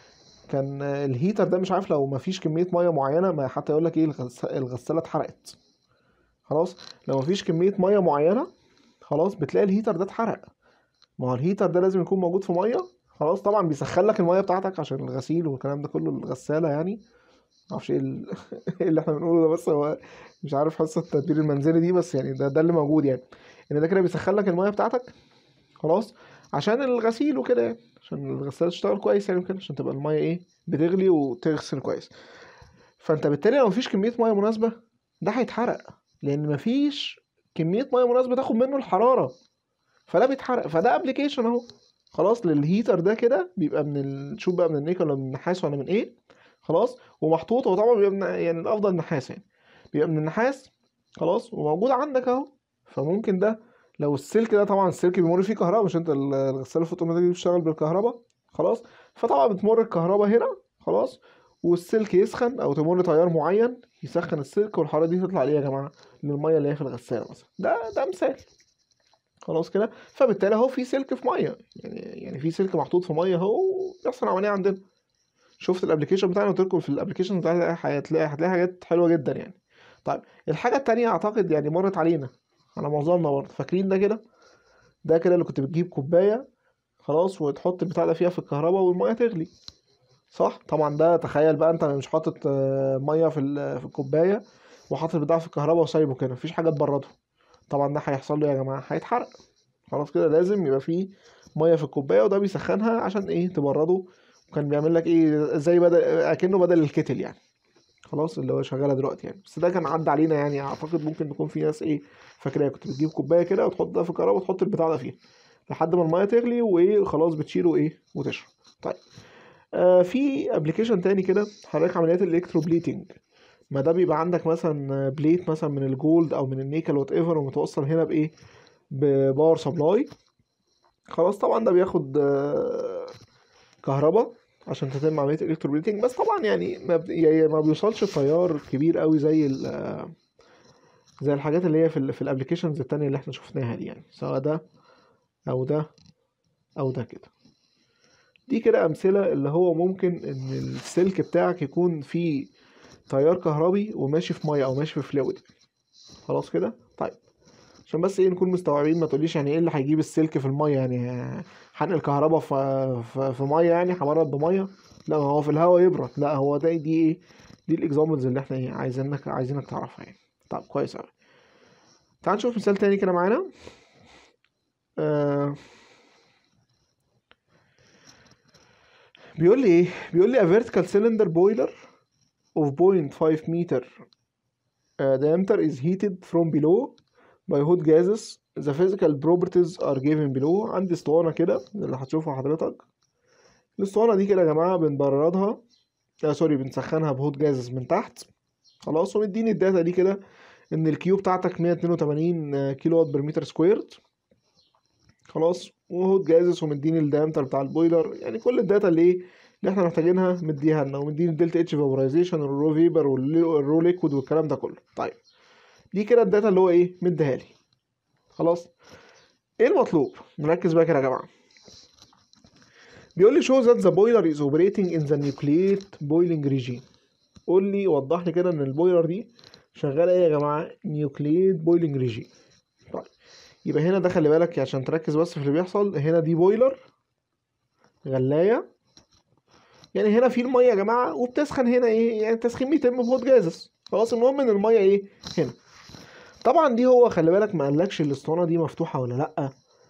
كان الهيتر ده مش عارف لو ما فيش كميه ميه معينه ما حتى يقول لك ايه الغساله اتحرقت خلاص لو ما فيش كميه ميه معينه خلاص بتلاقي الهيتر ده اتحرق ما هو الهيتر ده لازم يكون موجود في ميه خلاص طبعا بيسخن لك الميه بتاعتك عشان الغسيل والكلام ده كله الغساله يعني معرفش ايه اللي احنا بنقوله ده بس هو مش عارف حصه التدبير المنزلي دي بس يعني ده ده اللي موجود يعني ان ده كده بيسخن لك الميه بتاعتك خلاص عشان الغسيل وكده يعني عشان الغساله تشتغل كويس يعني كده عشان تبقى الميه ايه بتغلي وتغسل كويس فانت بالتالي لو مفيش كميه ميه مناسبه ده هيتحرق لان مفيش كميه ميه مناسبه تاخد منه الحراره فده بيتحرق فده ابلكيشن اهو خلاص للهيتر ده كده بيبقى من ال... شوف بقى من النيكل ولا من النحاس ولا من ايه خلاص ومحطوط هو طبعا بيبقى من يعني الافضل نحاس يعني بيبقى من النحاس خلاص وموجود عندك اهو فممكن ده لو السلك ده طبعا السلك بيمر فيه كهرباء مش انت الغساله الفوتوماتيك دي بتشتغل بالكهرباء خلاص فطبعا بتمر الكهرباء هنا خلاص والسلك يسخن او تمر تيار معين يسخن السلك والحراره دي تطلع ليه يا جماعه للميه اللي هي في الغساله مثلا ده ده مثال خلاص كده فبالتالي اهو في سلك في ميه يعني يعني في سلك محطوط في ميه اهو بيحصل عمليه عندنا شفت الابلكيشن بتاعنا قلت لكم في الابلكيشن بتاعنا هتلاقي هتلاقي حاجات حلوه جدا يعني طيب الحاجه التانية اعتقد يعني مرت علينا على معظمنا برضه فاكرين ده كده ده كده اللي كنت بتجيب كوبايه خلاص وتحط البتاع ده فيها في الكهرباء والميه تغلي صح طبعا ده تخيل بقى انت مش حاطط ميه في في الكوبايه وحاطط البتاع في الكهرباء وسايبه كده مفيش حاجه تبرده طبعا ده هيحصل له يا جماعه هيتحرق خلاص كده لازم يبقى فيه ميه في الكوبايه وده بيسخنها عشان ايه تبرده وكان بيعمل لك ايه زي بدل اكنه بدل الكتل يعني خلاص اللي هو شغاله دلوقتي يعني بس ده كان عدى علينا يعني اعتقد ممكن تكون في ناس ايه فاكراه كنت بتجيب كوبايه كده وتحط ده في الكهرباء وتحط البتاع ده فيها لحد ما الميه تغلي وايه خلاص بتشيله ايه وتشرب طيب آه في ابلكيشن تاني كده حضرتك عمليات الالكتروبليتنج ما ده بيبقى عندك مثلا بليت مثلا من الجولد او من النيكل وات ايفر ومتوصل هنا بايه بباور سبلاي خلاص طبعا ده بياخد آه كهرباء عشان تتم عمليه الالكتروبليتنج بس طبعا يعني ما, ب... يعني ما بيوصلش تيار كبير قوي زي ال زي الحاجات اللي هي في ال في الابلكيشنز التانية اللي احنا شفناها دي يعني سواء ده او ده او ده كده دي كده امثله اللي هو ممكن ان السلك بتاعك يكون فيه تيار كهربي وماشي في ميه او ماشي في فلويد خلاص كده طيب عشان بس ايه نكون مستوعبين ما تقوليش يعني ايه اللي هيجيب السلك في الميه يعني هنقل كهرباء في, في, في ميه يعني هبرد بميه لا هو في الهواء يبرد لا هو ده دي ايه دي الاكزامبلز اللي احنا ايه عايزينك عايزينك تعرفها يعني طب كويس قوي تعال نشوف مثال تاني كده معانا آه بيقول لي ايه بيقول لي a vertical cylinder boiler of 0.5 meter uh, diameter is heated from below by hot gases the physical properties are given below عندي اسطوانة كده اللي هتشوفها حضرتك الاسطوانة دي كده يا جماعة بنبردها آه سوري بنسخنها بهوت جازز من تحت خلاص ومديني الداتا دي كده ان الكيو بتاعتك 182 كيلو وات بر متر سكويرد خلاص وهوت جازز ومديني الدايمتر بتاع البويلر يعني كل الداتا اللي ايه اللي احنا محتاجينها مديها لنا ومديني الدلتا اتش فابورايزيشن والرو فيبر والرو ليكويد والكلام ده كله طيب دي كده الداتا اللي هو ايه مديها لي خلاص ايه المطلوب نركز بقى كده يا جماعه بيقول لي show that the boiler is operating in the nucleate boiling regime قول لي وضح لي كده ان البويلر دي شغاله ايه يا جماعه نيوكليت بويلنج ريجيم طيب يبقى هنا ده خلي بالك عشان تركز بس في اللي بيحصل هنا دي بويلر غلايه يعني هنا في الميه يا جماعه وبتسخن هنا ايه يعني التسخين بيتم بهوت جازس خلاص المهم ان الميه ايه هنا طبعا دي هو خلي بالك ما قالكش الاسطوانه دي مفتوحه ولا لا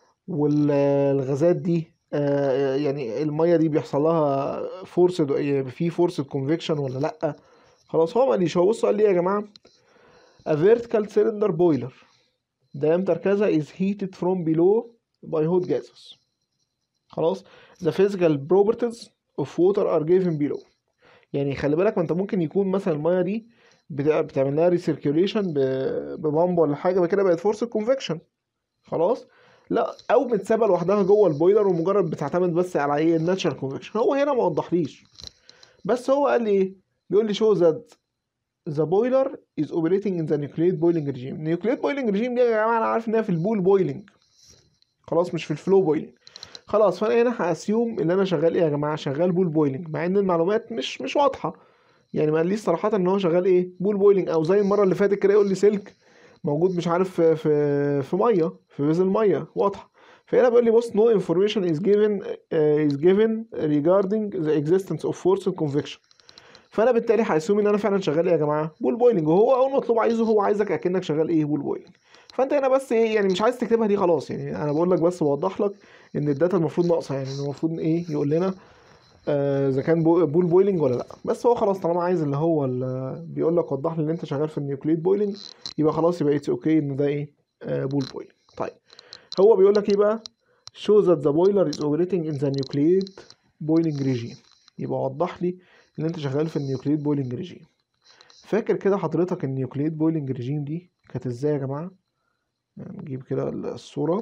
والغازات دي آه يعني الميه دي بيحصل لها فورسد في فورسد كونفكشن ولا لا خلاص هو ما قاليش هو بص قال لي يا جماعه a vertical cylinder boiler diameter كذا is heated from below by hot gases خلاص the physical properties of water are given below يعني خلي بالك ما انت ممكن يكون مثلا الميه دي بتع- بتعمل لها ريسيركيوليشن ببامب ولا حاجه بقى كده بقت فورس كونفكشن خلاص لا او متسابه لوحدها جوه البويلر ومجرد بتعتمد بس على ايه الناتشرال كونفكشن هو هنا ما وضحليش بس هو قال لي ايه بيقول لي شو ذات the boiler is operating in the nucleate boiling regime nucleate boiling regime دي يا جماعه انا عارف انها في البول بويلنج خلاص مش في الفلو بويلنج خلاص فانا هنا هاسيوم ان انا شغال ايه يا جماعه شغال بول بويلنج مع ان المعلومات مش مش واضحه يعني ما قاليش صراحه ان هو شغال ايه بول بويلنج او زي المره اللي فاتت كده يقول لي سلك موجود مش عارف في في, في ميه في فيزل ميه واضحه فهنا بيقول لي بص no information is given uh, is given regarding the existence of force and convection فانا بالتالي هاسيوم ان انا فعلا شغال ايه يا جماعه بول بويلنج وهو اول مطلوب عايزه هو عايزك اكنك شغال ايه بول بويلنج فانت هنا بس ايه يعني مش عايز تكتبها دي خلاص يعني انا بقول لك بس بوضح لك ان الداتا المفروض ناقصه يعني المفروض ايه يقول لنا آه، اذا كان بو- بول بويلنج ولا لا بس هو خلاص طالما عايز اللي هو ال- بيقول لك وضح لي ان انت شغال في النيوكليد بويلنج يبقى خلاص يبقى اتس اوكي ان ده ايه آه، بول بويلنج طيب هو بيقول لك ايه بقى show that the boiler is operating in the nucleate boiling regime يبقى وضح لي ان انت شغال في النيوكليد بويلنج ريجيم فاكر كده حضرتك النيوكليد بويلنج ريجيم دي كانت ازاي يا جماعه يعني نجيب كده الصوره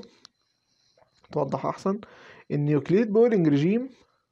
توضح احسن النيوكليد بويلنج ريجيم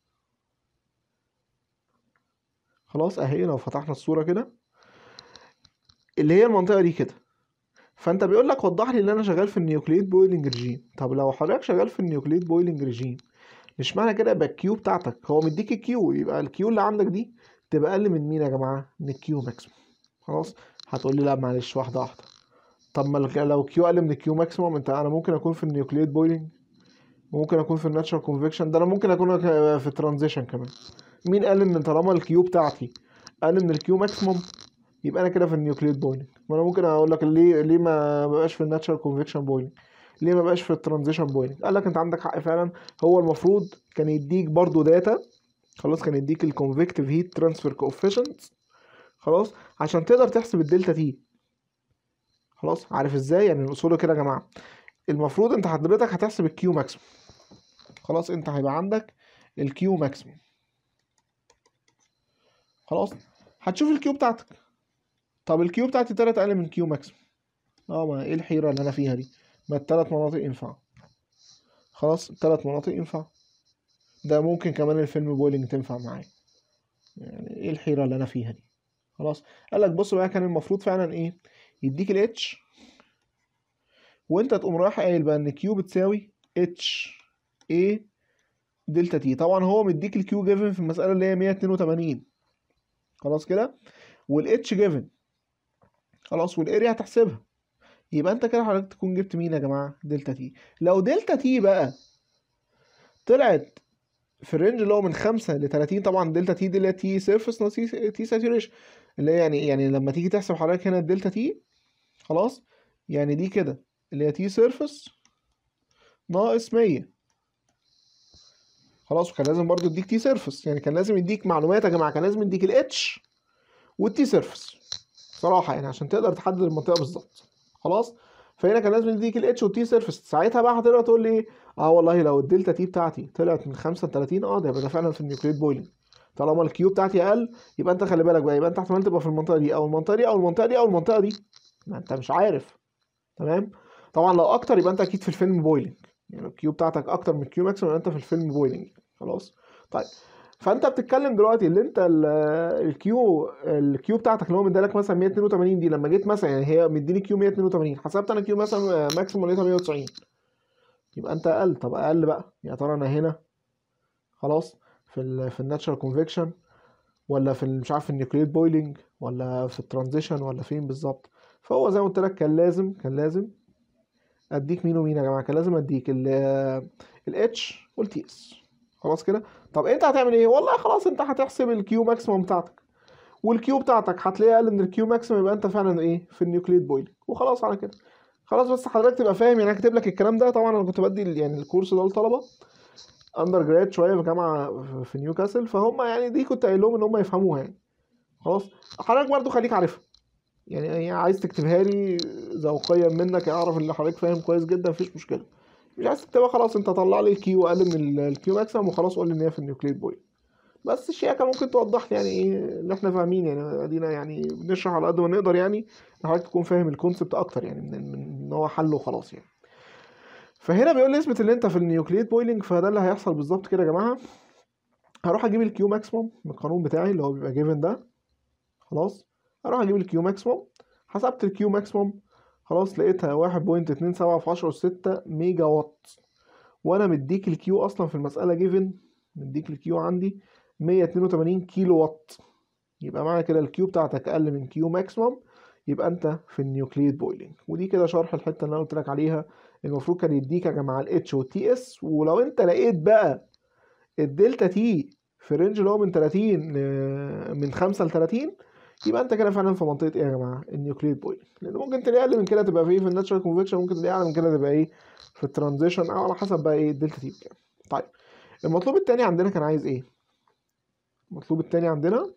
خلاص اهي لو فتحنا الصوره كده اللي هي المنطقه دي كده فانت بيقول لك وضح لي ان انا شغال في النيوكليد بويلنج ريجيم طب لو حضرتك شغال في النيوكليد بويلنج ريجيم مش معنى كده يبقى الكيو بتاعتك هو مديك الكيو يبقى الكيو اللي عندك دي تبقى اقل من مين يا جماعه من الكيو ماكسيموم خلاص هتقول لي لا معلش واحده واحده طب ما ال- لو كيو اقل من الكيو ماكسيموم انت انا ممكن اكون في النيوكليد بويلنج ممكن اكون في الناتشرال كونفكشن ده انا ممكن اكون ك- في الترانزيشن كمان مين قال ان طالما الكيو بتاعتي اقل من الكيو ماكسيموم يبقى انا كده في النيوكليد بويلنج ما انا ممكن اقول لك ليه ليه ما بقاش في الناتشرال كونفكشن بويلنج ليه ما بقاش في الترانزيشن بويلنج قال لك انت عندك حق فعلا هو المفروض كان يديك برضو داتا خلاص كان يديك الكونفكتيف هيت ترانسفير كوفيشنت خلاص عشان تقدر تحسب الدلتا تي خلاص عارف ازاي يعني الاصول كده يا جماعه المفروض انت حضرتك هتحسب الكيو ماكسيموم خلاص انت هيبقى عندك الكيو ماكسيموم خلاص هتشوف الكيو بتاعتك طب الكيو بتاعتي تلات اقل من كيو ماكسيموم اه ما ايه الحيره اللي انا فيها دي ما التلات مناطق ينفعوا خلاص التلات مناطق ينفعوا ده ممكن كمان الفيلم بويلنج تنفع معايا يعني ايه الحيرة اللي انا فيها دي خلاص قال لك بص بقى كان المفروض فعلا ايه يديك الاتش وانت تقوم رايح قايل بقى ان كيو بتساوي اتش ايه دلتا تي طبعا هو مديك الكيو جيفن في المسألة اللي هي 182 خلاص كده والاتش جيفن خلاص والاريا هتحسبها يبقى انت كده حضرتك تكون جبت مين يا جماعة دلتا تي لو دلتا تي بقى طلعت في الرينج اللي هو من 5 ل 30 طبعا دلتا تي دي اللي هي تي سيرفيس ناقص تي تي ساتوريشن اللي هي يعني يعني لما تيجي تحسب حضرتك هنا الدلتا تي خلاص يعني دي كده اللي هي تي سيرفيس ناقص 100 خلاص وكان لازم برضو يديك تي سيرفيس يعني كان لازم يديك معلومات يا جماعه كان لازم يديك الاتش والتي سيرفيس صراحه يعني عشان تقدر تحدد المنطقه بالظبط خلاص فهنا كان لازم يديك الاتش والتي سيرفيس ساعتها بقى هتقدر تقول لي ايه اه والله لو الدلتا تي بتاعتي طلعت من 5 ل 30 اه ده يبقى ده فعلا في النيوكليد بويلنج طالما الكيو بتاعتي اقل يبقى انت خلي بالك بقى يبقى انت احتمال تبقى في المنطقه دي او المنطقه دي او المنطقه دي او المنطقه دي ما انت مش عارف تمام طبعا لو اكتر يبقى انت اكيد في الفيلم بويلنج يعني الكيو بتاعتك اكتر من الكيو ماكسيمم يبقى انت في الفيلم بويلنج خلاص طيب فانت بتتكلم دلوقتي اللي انت ال- الكيو الكيو بتاعتك اللي هو مديلك مثلا 182 دي لما جيت مثلا يعني هي مديني كيو 182 حسبت انا كيو مثلا ماكسيموم لقيتها 190 يبقى انت اقل طب اقل بقى يا ترى انا هنا خلاص في ال في الناتشرال كونفكشن ولا في ال- مش عارف النيوكليت بويلنج ولا في الترانزيشن ولا فين بالظبط فهو زي ما قلت لك كان لازم كان لازم اديك مين ومين يا جماعه كان لازم اديك ال الاتش والتي اس خلاص كده طب انت هتعمل ايه والله خلاص انت هتحسب الكيو ماكسيموم بتاعتك والكيو بتاعتك هتلاقيها اقل من الكيو ماكسيموم يبقى انت فعلا ايه في النيوكليت بويلنج وخلاص على كده خلاص بس حضرتك تبقى فاهم يعني انا كاتب لك الكلام ده طبعا انا كنت بدي ال- يعني الكورس ده لطلبه اندر جراد شويه في جامعه في- في نيوكاسل فهم يعني دي كنت قايل لهم ان هم يفهموها يعني خلاص حضرتك برضو خليك عارفها يعني هي عايز تكتبها لي ذوقيا منك اعرف اللي حضرتك فاهم كويس جدا مفيش مشكله مش عايز تكتبها خلاص انت طلع لي الكيو اقل من ال- الكيو ماكسيمم وخلاص قول لي ان هي في النيوكليت بويل بس الشياكه ممكن توضح لي يعني ايه ان احنا فاهمين يعني ادينا يعني بنشرح على قد ما نقدر يعني ان حضرتك تكون فاهم الكونسبت اكتر يعني من من ان هو حل وخلاص يعني فهنا بيقول لي اثبت ان انت في النيوكليت بويلنج فده اللي هيحصل بالظبط كده يا جماعه هروح اجيب الكيو ماكسيموم من القانون بتاعي اللي هو بيبقى جيفن ده خلاص هروح اجيب الكيو ماكسيموم حسبت الكيو ماكسيموم خلاص لقيتها واحد بوينت اتنين سبعة في عشرة وستة ميجا وات وانا مديك الكيو اصلا في المسألة جيفن مديك الكيو عندي مية اتنين وتمانين كيلو وات يبقى معنى كده الكيو بتاعتك اقل من كيو ماكسيموم يبقى انت في النيوكليت بويلنج ودي كده شرح الحته اللي انا قلت لك عليها المفروض كان يديك يا جماعه الاتش والتي اس ولو انت لقيت بقى الدلتا تي في رينج اللي هو من 30 ل- من 5 ل 30 يبقى انت كده فعلا في منطقه ايه يا جماعه النيوكليت بويلنج لان ممكن تلاقي اقل من كده تبقى في ايه في الناتشرال كونفكشن ممكن تلاقي اعلى من كده تبقى ايه في الترانزيشن او على حسب بقى ايه الدلتا تي بكام طيب المطلوب التاني عندنا كان عايز ايه المطلوب التاني عندنا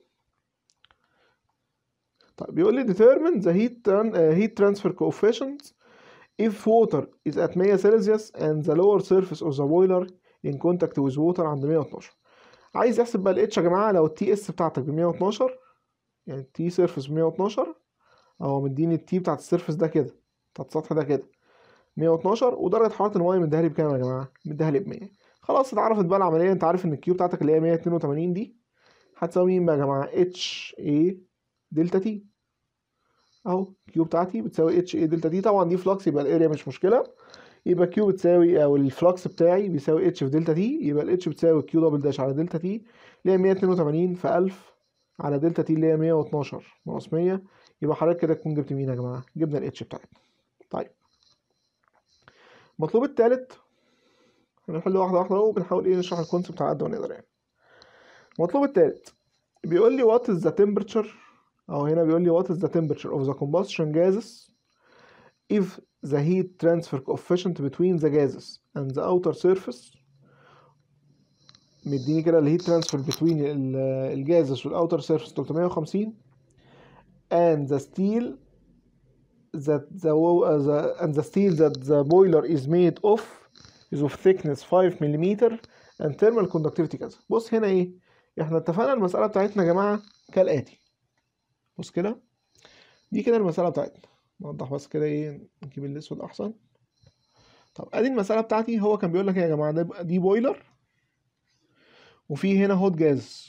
طيب بيقول لي determine the heat, tran- uh, heat transfer coefficient if water is at 100 Celsius and the lower surface of the boiler in contact with water عند 112 عايز يحسب بقى الاتش يا جماعه لو التي اس بتاعتك ب 112 يعني التي سيرفيس ب 112 اهو مديني التي بتاعت السيرفيس ده كده بتاعت السطح ده كده 112 ودرجه حراره الميه مديها لي بكام يا جماعه مديها لي ب 100 خلاص اتعرفت بقى العمليه انت عارف ان الكيو بتاعتك اللي هي 182 دي هتساوي مين بقى يا جماعه اتش اي دلتا تي اهو كيو بتاعتي بتساوي اتش اي دلتا تي طبعا دي فلكس يبقى الاريا مش مشكله يبقى كيو بتساوي او الفلكس بتاعي بيساوي اتش في دلتا تي يبقى الاتش بتساوي كيو دبل داش على دلتا تي اللي هي 182 في 1000 على دلتا تي اللي هي 112 ناقص 100 يبقى حضرتك كده تكون جبت مين يا جماعه جبنا الاتش بتاعتنا طيب المطلوب الثالث هنحل واحده واحده اهو وبنحاول ايه نشرح الكونسيبت على قد ما نقدر يعني المطلوب الثالث بيقول لي what is the temperature او هنا بيقول لي what is the temperature of the combustion gases if the heat transfer coefficient between the gases and the outer surface مديني كده الهيت ترانسفير between ال- الجازس والاوتر سيرفيس 350 and the steel that the, wo- uh, the and the steel that the boiler is made of is of thickness 5 mm and thermal conductivity كذا بص هنا ايه احنا اتفقنا المسألة بتاعتنا يا جماعة كالآتي بص كده دي كده المسألة بتاعتنا نوضح بس كده ايه نجيب الاسود احسن طب ادي المسألة بتاعتي هو كان بيقول لك ايه يا جماعة ده دي بويلر وفي هنا هوت جاز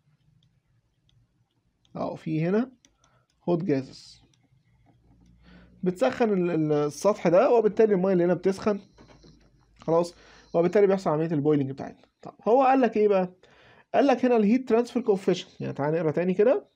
اه في هنا هوت جازز بتسخن ال- ال- السطح ده وبالتالي الميه اللي هنا بتسخن خلاص وبالتالي بيحصل عمليه البويلنج بتاعتنا طب هو قال لك ايه بقى قال لك هنا الهيت ترانسفير كوفيشنت يعني تعالى نقرا تاني كده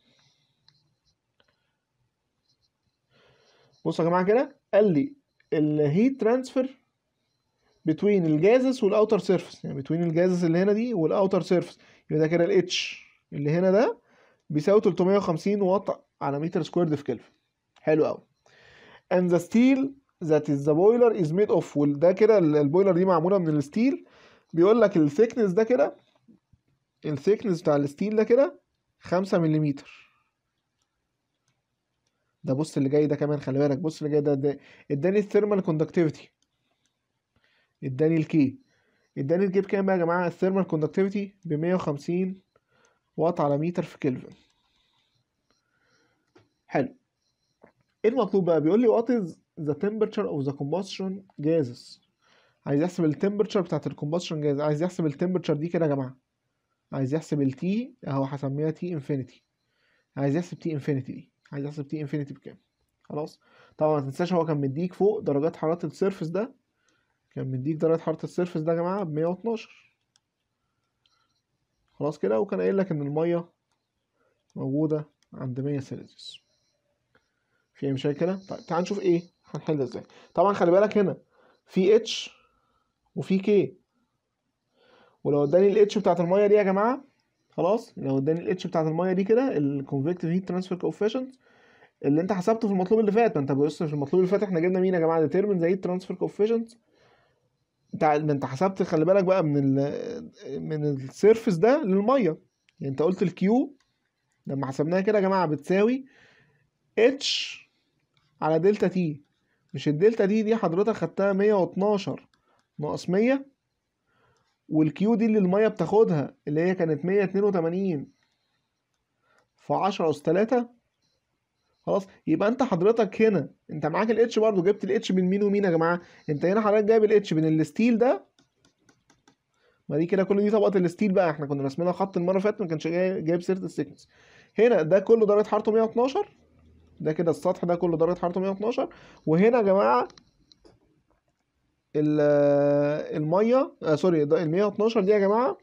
بصوا يا جماعه كده قال لي الهيت ترانسفير بتوين الجازس والاوتر سيرفيس يعني بتوين الجازس اللي هنا دي والاوتر سيرفيس يبقى ده كده الاتش اللي هنا ده بيساوي 350 واط على متر سكويرد في كلفن حلو قوي and the steel that is the boiler is made of وده كده ال- البويلر دي معموله من الستيل بيقول لك الثيكنس ده كده الثيكنس بتاع الستيل ده كده 5 ملم ده بص اللي جاي ده كمان خلي بالك بص اللي جاي ده ده اداني الثيرمال كوندكتيفيتي اداني الكي اداني الكي بكام بقى يا جماعه الثيرمال كوندكتيفيتي ب 150 واط على متر في كلفن حلو ايه المطلوب بقى بيقول لي what is the temperature of the combustion gases عايز يحسب التمبرتشر بتاعت الكومبشن جاز عايز يحسب التمبرتشر دي كده يا جماعه عايز يحسب التي اهو هسميها تي انفينيتي عايز يحسب تي انفينيتي دي عايز يحسب تي انفينيتي بكام خلاص طبعا ما تنساش هو كان مديك فوق درجات حرارة السيرفس ده كان مديك درجة حرارة السيرفس ده يا جماعة ب 112 خلاص كده وكان قايل لك ان المية موجودة عند 100 سيلسيوس في اي مشاكل طيب تعال نشوف ايه هنحل ازاي طبعا خلي بالك هنا في اتش وفي كي ولو اداني الاتش بتاعت الميه دي يا جماعه خلاص لو اداني الاتش بتاعت الميه دي كده الكونفكتيف هيت ترانسفير كوفيشنت اللي انت حسبته في المطلوب اللي فات ما انت بص في المطلوب اللي فات احنا جبنا مين يا جماعه ديترمين زي الترانسفير كوفيشنت بتاع ما انت حسبت خلي بالك بقى من ال من السيرفس ده للميه يعني انت قلت الكيو لما حسبناها كده يا جماعه بتساوي اتش على دلتا تي مش الدلتا دي دي حضرتك خدتها 112 ناقص 100 والكيو دي اللي المية بتاخدها اللي هي كانت 182 في 10 أس 3 خلاص يبقى انت حضرتك هنا انت معاك الاتش برضو جبت الاتش بين مين ومين يا جماعه انت هنا حضرتك جايب الاتش بين الستيل ده ما دي كده كل دي طبقه الستيل بقى احنا كنا راسمينها خط المره اللي فاتت ما كانش جاي جايب سيره السيكنس هنا ده كله درجه حرارته 112 ده كده السطح ده كله درجه حرارته 112 وهنا يا جماعه الميه آه سوري ده ال 112 دي يا جماعه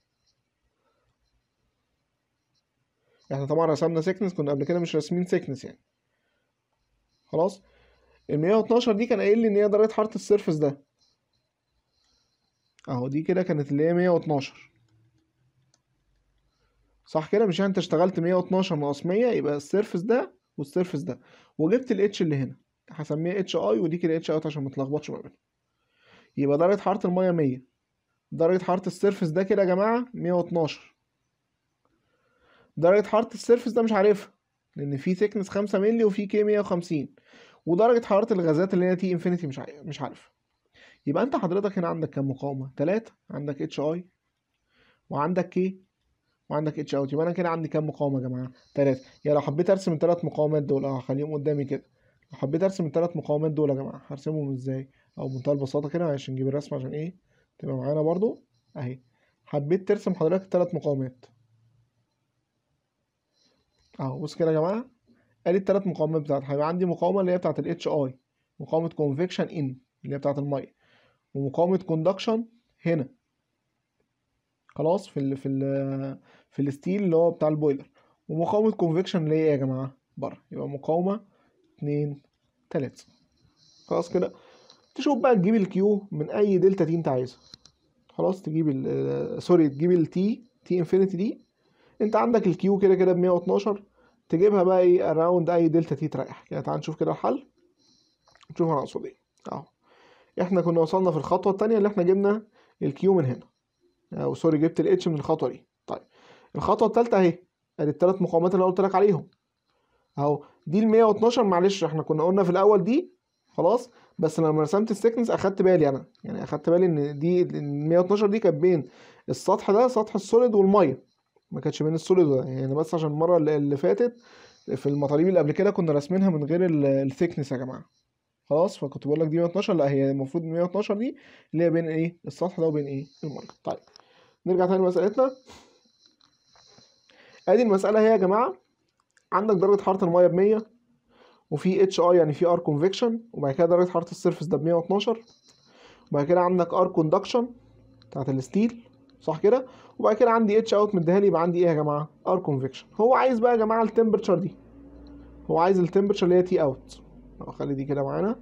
احنا طبعا رسمنا سيكنس كنا قبل كده مش راسمين سيكنس يعني خلاص ال 112 دي كان قايل لي ان هي درجه حراره السيرفس ده اهو دي كده كانت اللي هي 112 صح كده مش انت اشتغلت 112 ناقص 100 يبقى السيرفس ده والسيرفس ده وجبت الاتش اللي هنا هسميها اتش اي ودي كده اتش اوت عشان ما تلخبطش ما بينهم يبقى درجة حرارة المية 100 درجة حرارة السيرفس ده كده يا جماعة 112 درجة حرارة السيرفس ده مش عارفها لأن في ثيكنس 5 مللي وفي كي 150 ودرجة حرارة الغازات اللي هي تي انفينيتي مش عارف مش عارف يبقى أنت حضرتك هنا عندك كام مقاومة؟ تلاتة عندك اتش اي وعندك كي وعندك اتش اوت يبقى أنا كده عندي كام مقاومة يا جماعة؟ تلاتة يعني لو حبيت أرسم التلات مقاومات دول أه هخليهم قدامي كده لو حبيت أرسم التلات مقاومات دول يا جماعة هرسمهم ازاي؟ او بمنتهى البساطه كده عشان نجيب الرسمه عشان ايه تبقى معانا برضو اهي حبيت ترسم حضرتك الثلاث مقاومات اهو بص كده يا جماعه ادي الثلاث مقاومات بتاعتها هيبقى عندي مقاومه اللي هي بتاعت الاتش اي مقاومه كونفكشن ان اللي هي بتاعت الميه ومقاومه كوندكشن هنا خلاص في ال في ال في الستيل اللي هو بتاع البويلر ومقاومه كونفكشن اللي هي ايه يا جماعه بره يبقى مقاومه اتنين تلاتة خلاص كده تشوف بقى تجيب الكيو من اي دلتا تي انت عايزها خلاص تجيب ال سوري تجيب التي تي انفينيتي دي انت عندك الكيو كده كده ب 112 تجيبها بقى ايه اراوند اي دلتا تي تريح يعني تعال نشوف كده الحل نشوف انا اقصد ايه اهو احنا كنا وصلنا في الخطوه الثانيه اللي احنا جبنا الكيو من هنا او سوري جبت الاتش من الخطوه دي طيب الخطوه الثالثه اهي ادي الثلاث مقاومات اللي انا قلت لك عليهم اهو دي ال 112 معلش احنا كنا قلنا في الاول دي خلاص بس لما رسمت السيكنس اخدت بالي انا يعني اخدت بالي ان دي ال 112 دي كانت بين السطح ده سطح السوليد والميه ما كانتش بين السوليد وده يعني بس عشان المره اللي فاتت في المطالب اللي قبل كده كنا راسمينها من غير الثيكنس يا جماعه خلاص فكنت بقول لك دي 112 لا هي المفروض 112 دي اللي هي بين ايه السطح ده وبين ايه الميه طيب نرجع تاني لمسألتنا ادي المسألة هي يا جماعة عندك درجة حرارة المية ب 100 وفي اتش اي يعني في ار كونفكشن وبعد كده درجة حرارة السيرفس ده ب 112 وبعد كده عندك ار كوندكشن بتاعت الستيل صح كده وبعد كده عندي اتش اوت مديها لي يبقى عندي ايه يا جماعة ار كونفكشن هو عايز بقى يا جماعة التمبرتشر دي هو عايز التمبرتشر اللي هي تي اوت خلي دي كده معانا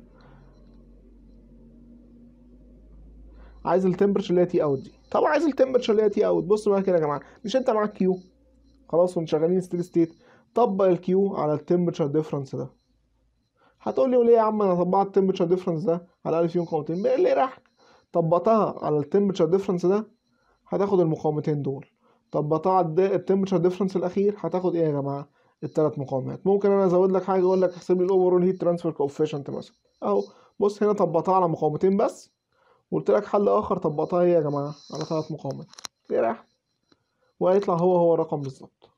عايز التمبرتشر اللي هي تي اوت دي طب عايز التمبرتشر اللي هي تي اوت بص بقى كده يا جماعه مش انت معاك كيو خلاص وانت شغالين ستيل ستيت طبق الكيو على التمبرتشر ديفرنس ده هتقول لي وليه يا عم انا طبقت التمبرتشر ديفرنس ده على الاقل فيهم مقاومتين بقى اللي راح طبقتها على التمبرتشر ديفرنس ده هتاخد المقاومتين دول طبقتها على التمبرتشر ديفرنس الاخير هتاخد ايه يا جماعه الثلاث مقاومات ممكن انا ازود لك حاجه اقول لك احسب لي الاوفرول هيت ترانسفير كوفيشنت مثلا اهو بص هنا طبقتها على مقاومتين بس وقلت لك حل اخر طبقتها هي يا جماعه على ثلاث مقاومات ليه راح وهيطلع هو هو الرقم بالظبط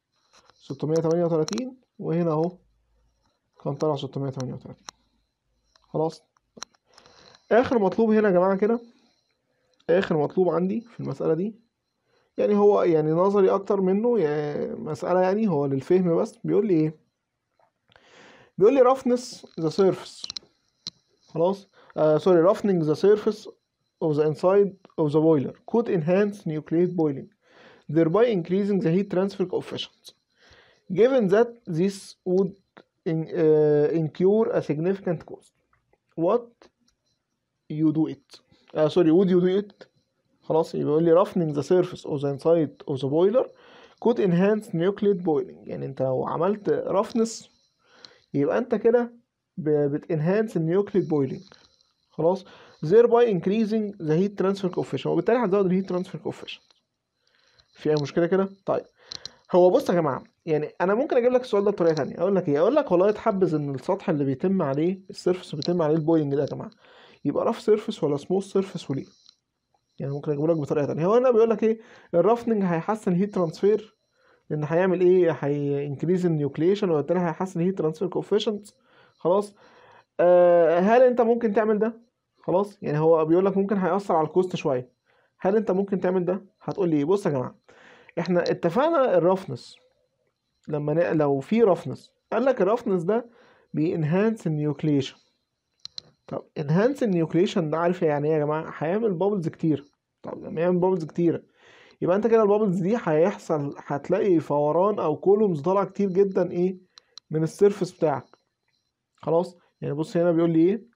638 وهنا اهو كان طلع 638 خلاص اخر مطلوب هنا يا جماعه كده اخر مطلوب عندي في المساله دي يعني هو يعني نظري اكتر منه يعني مسألة يعني هو للفهم بس بيقول لي ايه بيقول لي roughness the surface خلاص آه sorry roughening the surface of the inside of the boiler could enhance nucleate boiling thereby increasing the heat transfer coefficient given that this would in, uh, incur a significant cost what you do it uh, sorry would you do it خلاص يبقى يقول لي roughening the surface of the inside of the boiler could enhance nucleate boiling يعني انت لو عملت roughness يبقى انت كده بتنهانس النيوكليك بويلينج خلاص thereby increasing the heat transfer coefficient وبالتالي هتزود الهيت ترانسفير coefficient في اي مشكله كده طيب هو بص يا جماعه يعني انا ممكن اجيب لك السؤال ده بطريقه تانية اقول لك ايه اقول لك والله تحبذ ان السطح اللي بيتم عليه السيرفس اللي بيتم عليه البويلنج ده يا جماعه يبقى رف سيرفس ولا سموث سيرفس وليه يعني ممكن اجيبه لك بطريقه تانية هو هنا بيقول لك ايه الرفنج هيحسن الهيت ترانسفير لان هيعمل ايه هي انكريز النيوكليشن وبالتالي هيحسن الهيت ترانسفير كوفيشنت خلاص آه هل انت ممكن تعمل ده خلاص يعني هو بيقول لك ممكن هيأثر على الكوست شويه هل انت ممكن تعمل ده هتقول لي بص يا جماعه احنا اتفقنا الرفنس لما ن... لو في رفنس قال لك الرفنس ده بينهانس النيوكليشن طب انهانس النيوكليشن ده عارف يعني ايه يا جماعه هيعمل بابلز كتير طب لما يعمل بابلز كتيره يبقى انت كده البابلز دي هيحصل هتلاقي فوران او كولومز طالعه كتير جدا ايه من السيرفس بتاعك خلاص يعني بص هنا بيقول لي ايه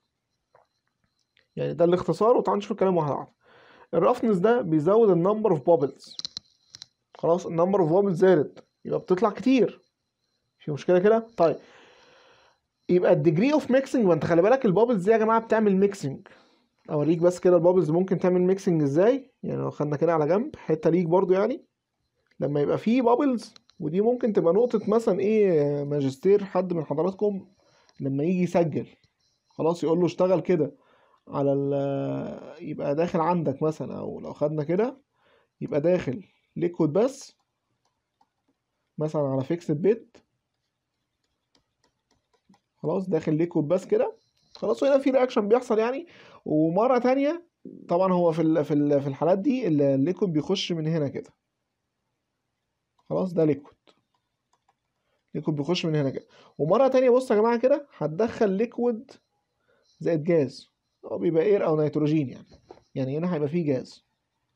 يعني ده الاختصار وتعال نشوف الكلام واحده واحده الرفنس ده بيزود النمبر اوف بابلز خلاص النمبر اوف بابلز زادت يبقى بتطلع كتير في مشكله كده طيب يبقى الديجري اوف ميكسنج ما انت خلي بالك البابلز دي يا جماعه بتعمل ميكسنج اوريك بس كده البابلز ممكن تعمل ميكسنج ازاي يعني لو خدنا كده على جنب حته ليك برضو يعني لما يبقى فيه بابلز ودي ممكن تبقى نقطه مثلا ايه ماجستير حد من حضراتكم لما يجي يسجل خلاص يقول له اشتغل كده على ال يبقى داخل عندك مثلا او لو خدنا كده يبقى داخل ليكويد بس مثلا على فيكسد بيت خلاص داخل ليكويد بس كده خلاص وهنا في رياكشن بيحصل يعني ومره تانية طبعا هو في ال في ال في الحالات دي الليكويد بيخش من هنا كده خلاص ده ليكويد ليكويد بيخش من هنا كده ومره تانية بص يا جماعه كده هتدخل ليكويد زائد جاز هو بيبقى اير او نيتروجين يعني يعني هنا هيبقى فيه جاز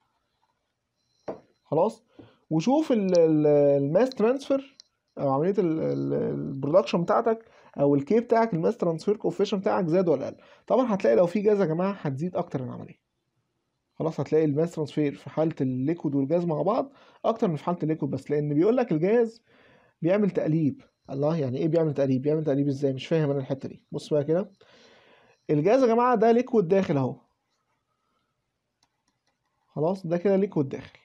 خلاص وشوف الماس ترانسفير او عمليه البرودكشن بتاعتك او الكي بتاعك الماس ترانسفير كوفيشن بتاعك زاد ولا قل طبعا هتلاقي لو في جاز يا جماعه هتزيد اكتر العمليه خلاص هتلاقي الماس ترانسفير في حاله الليكويد والجاز مع بعض اكتر من في حاله الليكويد بس لان بيقول لك الجاز بيعمل تقليب الله يعني ايه بيعمل تقليب بيعمل تقليب ازاي مش فاهم انا الحته دي بص بقى كده الجاز يا جماعه ده ليكويد داخل اهو خلاص ده كده ليكويد داخل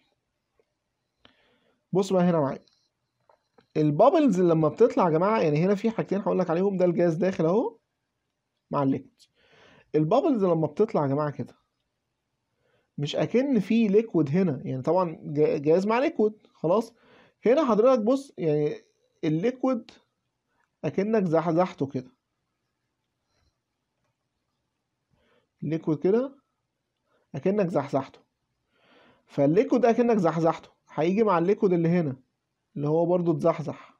بص بقى هنا معايا البابلز لما بتطلع يا جماعه يعني هنا في حاجتين هقول لك عليهم ده الجاز داخل اهو مع الليكويد البابلز لما بتطلع يا جماعه كده مش اكن في ليكويد هنا يعني طبعا جاز مع ليكويد خلاص هنا حضرتك بص يعني الليكويد اكنك زحزحته كده الليكويد كده اكنك زحزحته فالليكويد ده اكنك زحزحته هيجي مع الليكويد اللي هنا اللي هو برضو اتزحزح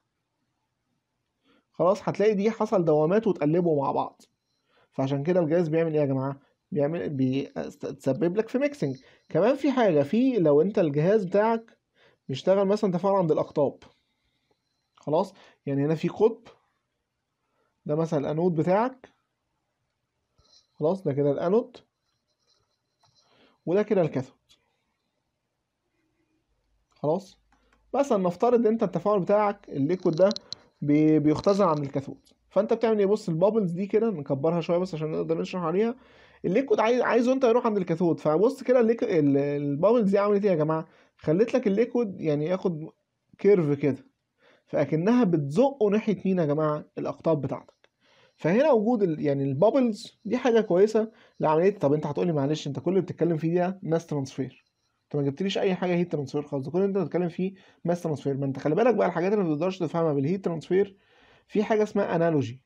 خلاص هتلاقي دي حصل دوامات وتقلبوا مع بعض فعشان كده الجهاز بيعمل ايه يا جماعه بيعمل بيتسبب لك في ميكسنج كمان في حاجه في لو انت الجهاز بتاعك بيشتغل مثلا تفاعل عند الاقطاب خلاص يعني هنا في قطب ده مثلا الانود بتاعك خلاص ده كده الانود وده كده الكاثود خلاص مثلا نفترض ان انت التفاعل بتاعك الليكويد ده بيختزل عن الكاثود فانت بتعمل ايه بص البابلز دي كده نكبرها شويه بس عشان نقدر نشرح عليها الليكويد عايز عايزه انت يروح عند الكاثود فبص كده البابلز دي عملت ايه يا جماعه خلت لك الليكويد يعني ياخد كيرف كده فاكنها بتزقه ناحيه مين يا جماعه الاقطاب بتاعتك فهنا وجود ال... يعني البابلز دي حاجه كويسه لعمليه طب انت هتقولي معلش انت كل اللي بتتكلم فيه ده ماس ترانسفير انت ما جبتليش اي حاجه هيت ترانسفير خالص كل اللي انت بتتكلم فيه ماس ترانسفير ما انت خلي بالك بقى الحاجات اللي ما تقدرش تفهمها بالهيت ترانسفير في حاجه اسمها انالوجي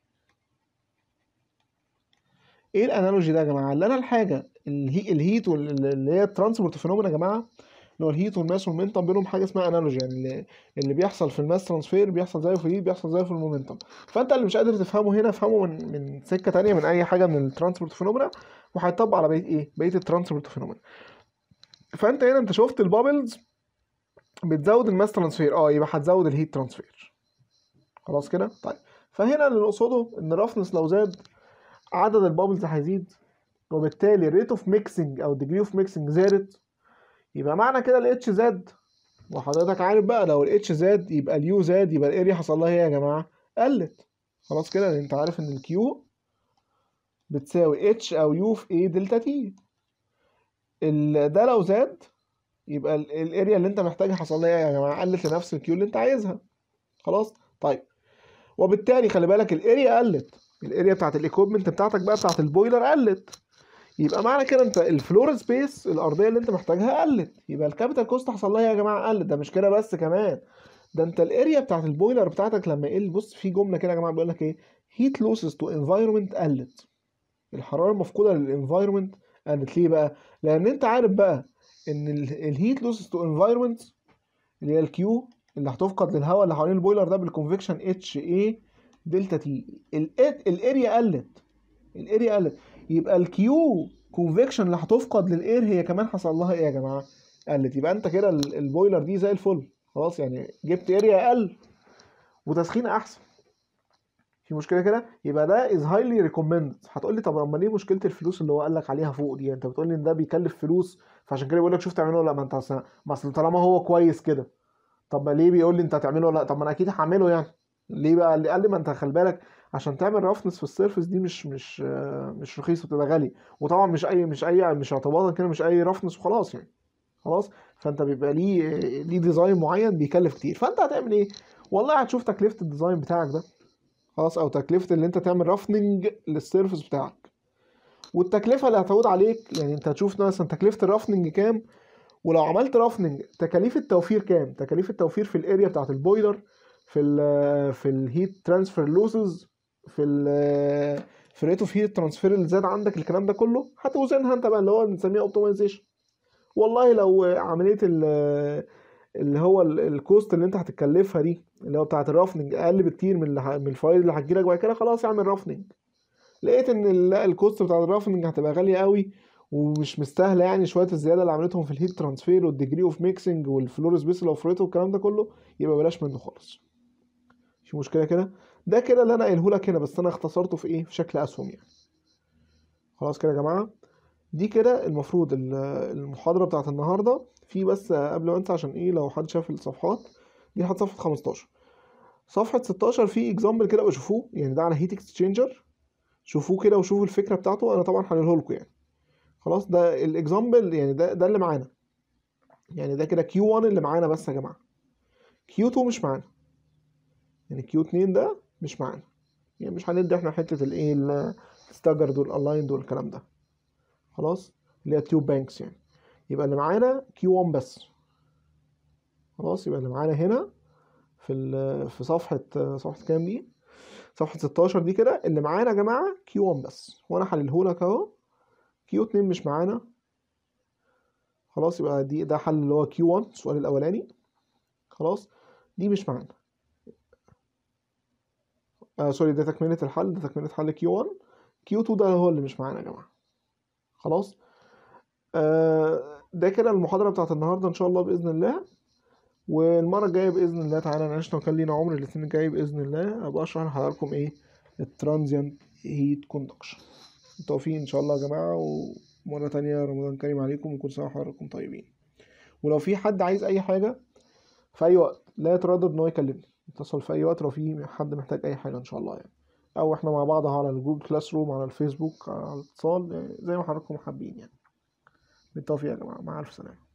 ايه الانالوجي ده يا جماعه اللي انا الحاجه الهي... الهيت وال... اللي هي الترانسبورت فينومينا يا جماعه هو الهيت والماس والمومنتم بينهم حاجه اسمها انالوجي يعني اللي, اللي بيحصل في الماس ترانسفير بيحصل زيه في الهيت بيحصل زيه في المومنتم فانت اللي مش قادر تفهمه هنا فهمه من من سكه تانية من اي حاجه من الترانسبورت فينومينا وهيطبق على بقيه ايه بقيه الترانسبورت فينومينا فانت هنا انت شفت البابلز بتزود الماس ترانسفير اه يبقى هتزود الهيت ترانسفير خلاص كده طيب فهنا اللي نقصده ان الرفنس لو زاد عدد البابلز هيزيد وبالتالي الريت اوف ميكسنج او الديجري اوف ميكسنج زادت يبقى معنى كده الاتش زاد وحضرتك عارف بقى لو الاتش زاد يبقى اليو زاد يبقى الاريا حصل لها ايه يا جماعه قلت خلاص كده لان انت عارف ان الكيو بتساوي اتش او يو في ايه دلتا تي ده لو زاد يبقى الاريا اللي انت محتاجها حصل لها ايه يا جماعه قلت لنفس الكيو اللي انت عايزها خلاص طيب وبالتالي خلي بالك الاريا قلت الاريا بتاعت الايكويبمنت بتاعتك بقى بتاعت البويلر قلت يبقى معنى كده انت الفلور سبيس الارضيه اللي انت محتاجها قلت يبقى الكابيتال كوست حصل لها يا جماعه قلت ده مش كده بس كمان ده انت الاريا بتاعت البويلر بتاعتك لما يقل بص في جمله كده يا جماعه بيقول لك ايه هيت لوسز تو انفايرمنت قلت الحراره المفقوده للانفايرمنت قلت ليه بقى لان انت عارف بقى ان الهيت لوسز تو انفايرمنت اللي هي الكيو اللي هتفقد للهواء اللي حوالين البويلر ده بالكونفكشن اتش اي دلتا تي الاريا قلت الاريا قلت يبقى الكيو كونفكشن اللي هتفقد للاير هي كمان حصل لها ايه يا جماعه قلت يبقى انت كده البويلر دي زي الفل خلاص يعني جبت اريا اقل وتسخين احسن في مشكله كده يبقى ده از هايلي ريكومندد هتقول لي طب امال ليه مشكله الفلوس اللي هو قال لك عليها فوق دي انت بتقول لي ان ده بيكلف فلوس فعشان كده بيقول لك شوف تعمله ولا لا ما انت اصل ما اصل طالما هو كويس كده طب ما ليه بيقول لي انت هتعمله ولا لا طب ما انا اكيد هعمله يعني ليه بقى اللي قال لي ما انت خلي بالك عشان تعمل رفنس في السيرفس دي مش مش مش رخيص وتبقى غالي وطبعا مش اي مش اي مش اعتباطا كده مش اي رفنس وخلاص يعني خلاص فانت بيبقى ليه ليه ديزاين معين بيكلف كتير فانت هتعمل ايه والله هتشوف تكلفه الديزاين بتاعك ده خلاص او تكلفه اللي انت تعمل رفننج للسيرفس بتاعك والتكلفه اللي هتعود عليك يعني انت هتشوف مثلا تكلفه الرفننج كام ولو عملت رفننج تكاليف التوفير كام تكاليف التوفير في الاريا بتاعت البويلر في ال في الهيت ترانسفير لوسز في ال في ريت اوف هيت ترانسفير اللي زاد عندك الكلام ده كله هتوزنها انت بقى اللي هو بنسميها اوبتمايزيشن والله لو عمليه اللي هو الكوست اللي انت هتتكلفها دي اللي هو بتاعت الرافنج اقل بكتير من من الفايل اللي هتجيلك بعد كده خلاص اعمل رافنج لقيت ان الكوست بتاعت الرافنج هتبقى غاليه قوي ومش مستاهله يعني شويه الزياده اللي عملتهم في الهيت ترانسفير والديجري اوف ميكسنج والفلور سبيس اللي وفرته والكلام ده كله يبقى بلاش منه خالص في مشكله كده ده كده اللي انا قايله لك هنا بس انا اختصرته في ايه في شكل اسهم يعني خلاص كده يا جماعه دي كده المفروض المحاضره بتاعت النهارده في بس قبل ما انسى عشان ايه لو حد شاف الصفحات دي لحد صفحه 15 صفحه 16 في اكزامبل كده بشوفوه يعني ده على هيت اكسشينجر شوفوه كده وشوفوا الفكره بتاعته انا طبعا هحلله لكم يعني خلاص ده الاكزامبل يعني ده ده اللي معانا يعني ده كده كيو 1 اللي معانا بس يا جماعه كيو 2 مش معانا يعني كيو 2 ده مش معانا يعني مش هندي احنا حته الايه الستاجر دول الاين دول الكلام ده خلاص اللي هي تيوب بانكس يعني يبقى اللي معانا كيو 1 بس خلاص يبقى اللي معانا هنا في في صفحه صفحه كام دي صفحه 16 دي كده اللي معانا يا جماعه كيو 1 بس وانا حلله لك اهو كيو 2 مش معانا خلاص يبقى دي ده حل اللي هو كيو 1 السؤال الاولاني خلاص دي مش معانا آه سوري ده تكملة الحل ده تكملة حل كيو 1 كيو 2 ده هو اللي مش معانا يا جماعة خلاص آه ده كده المحاضرة بتاعت النهاردة إن شاء الله بإذن الله والمرة الجاية بإذن الله تعالى نعيش وكان لينا عمر الاثنين الجاي بإذن الله أبقى أشرح لحضراتكم إيه الترانزيانت هيت كوندكشن بالتوفيق إن شاء الله يا جماعة ومرة تانية رمضان كريم عليكم وكل سنة وحضراتكم طيبين ولو في حد عايز أي حاجة في أي وقت لا يتردد إن هو يكلمني اتصل في اي وقت لو في حد محتاج اي حاجه ان شاء الله يعني او احنا مع بعض على الجوجل كلاس روم على الفيسبوك على الاتصال يعني زي ما حضراتكم حابين يعني بالتوفيق يا جماعه مع الف سلامه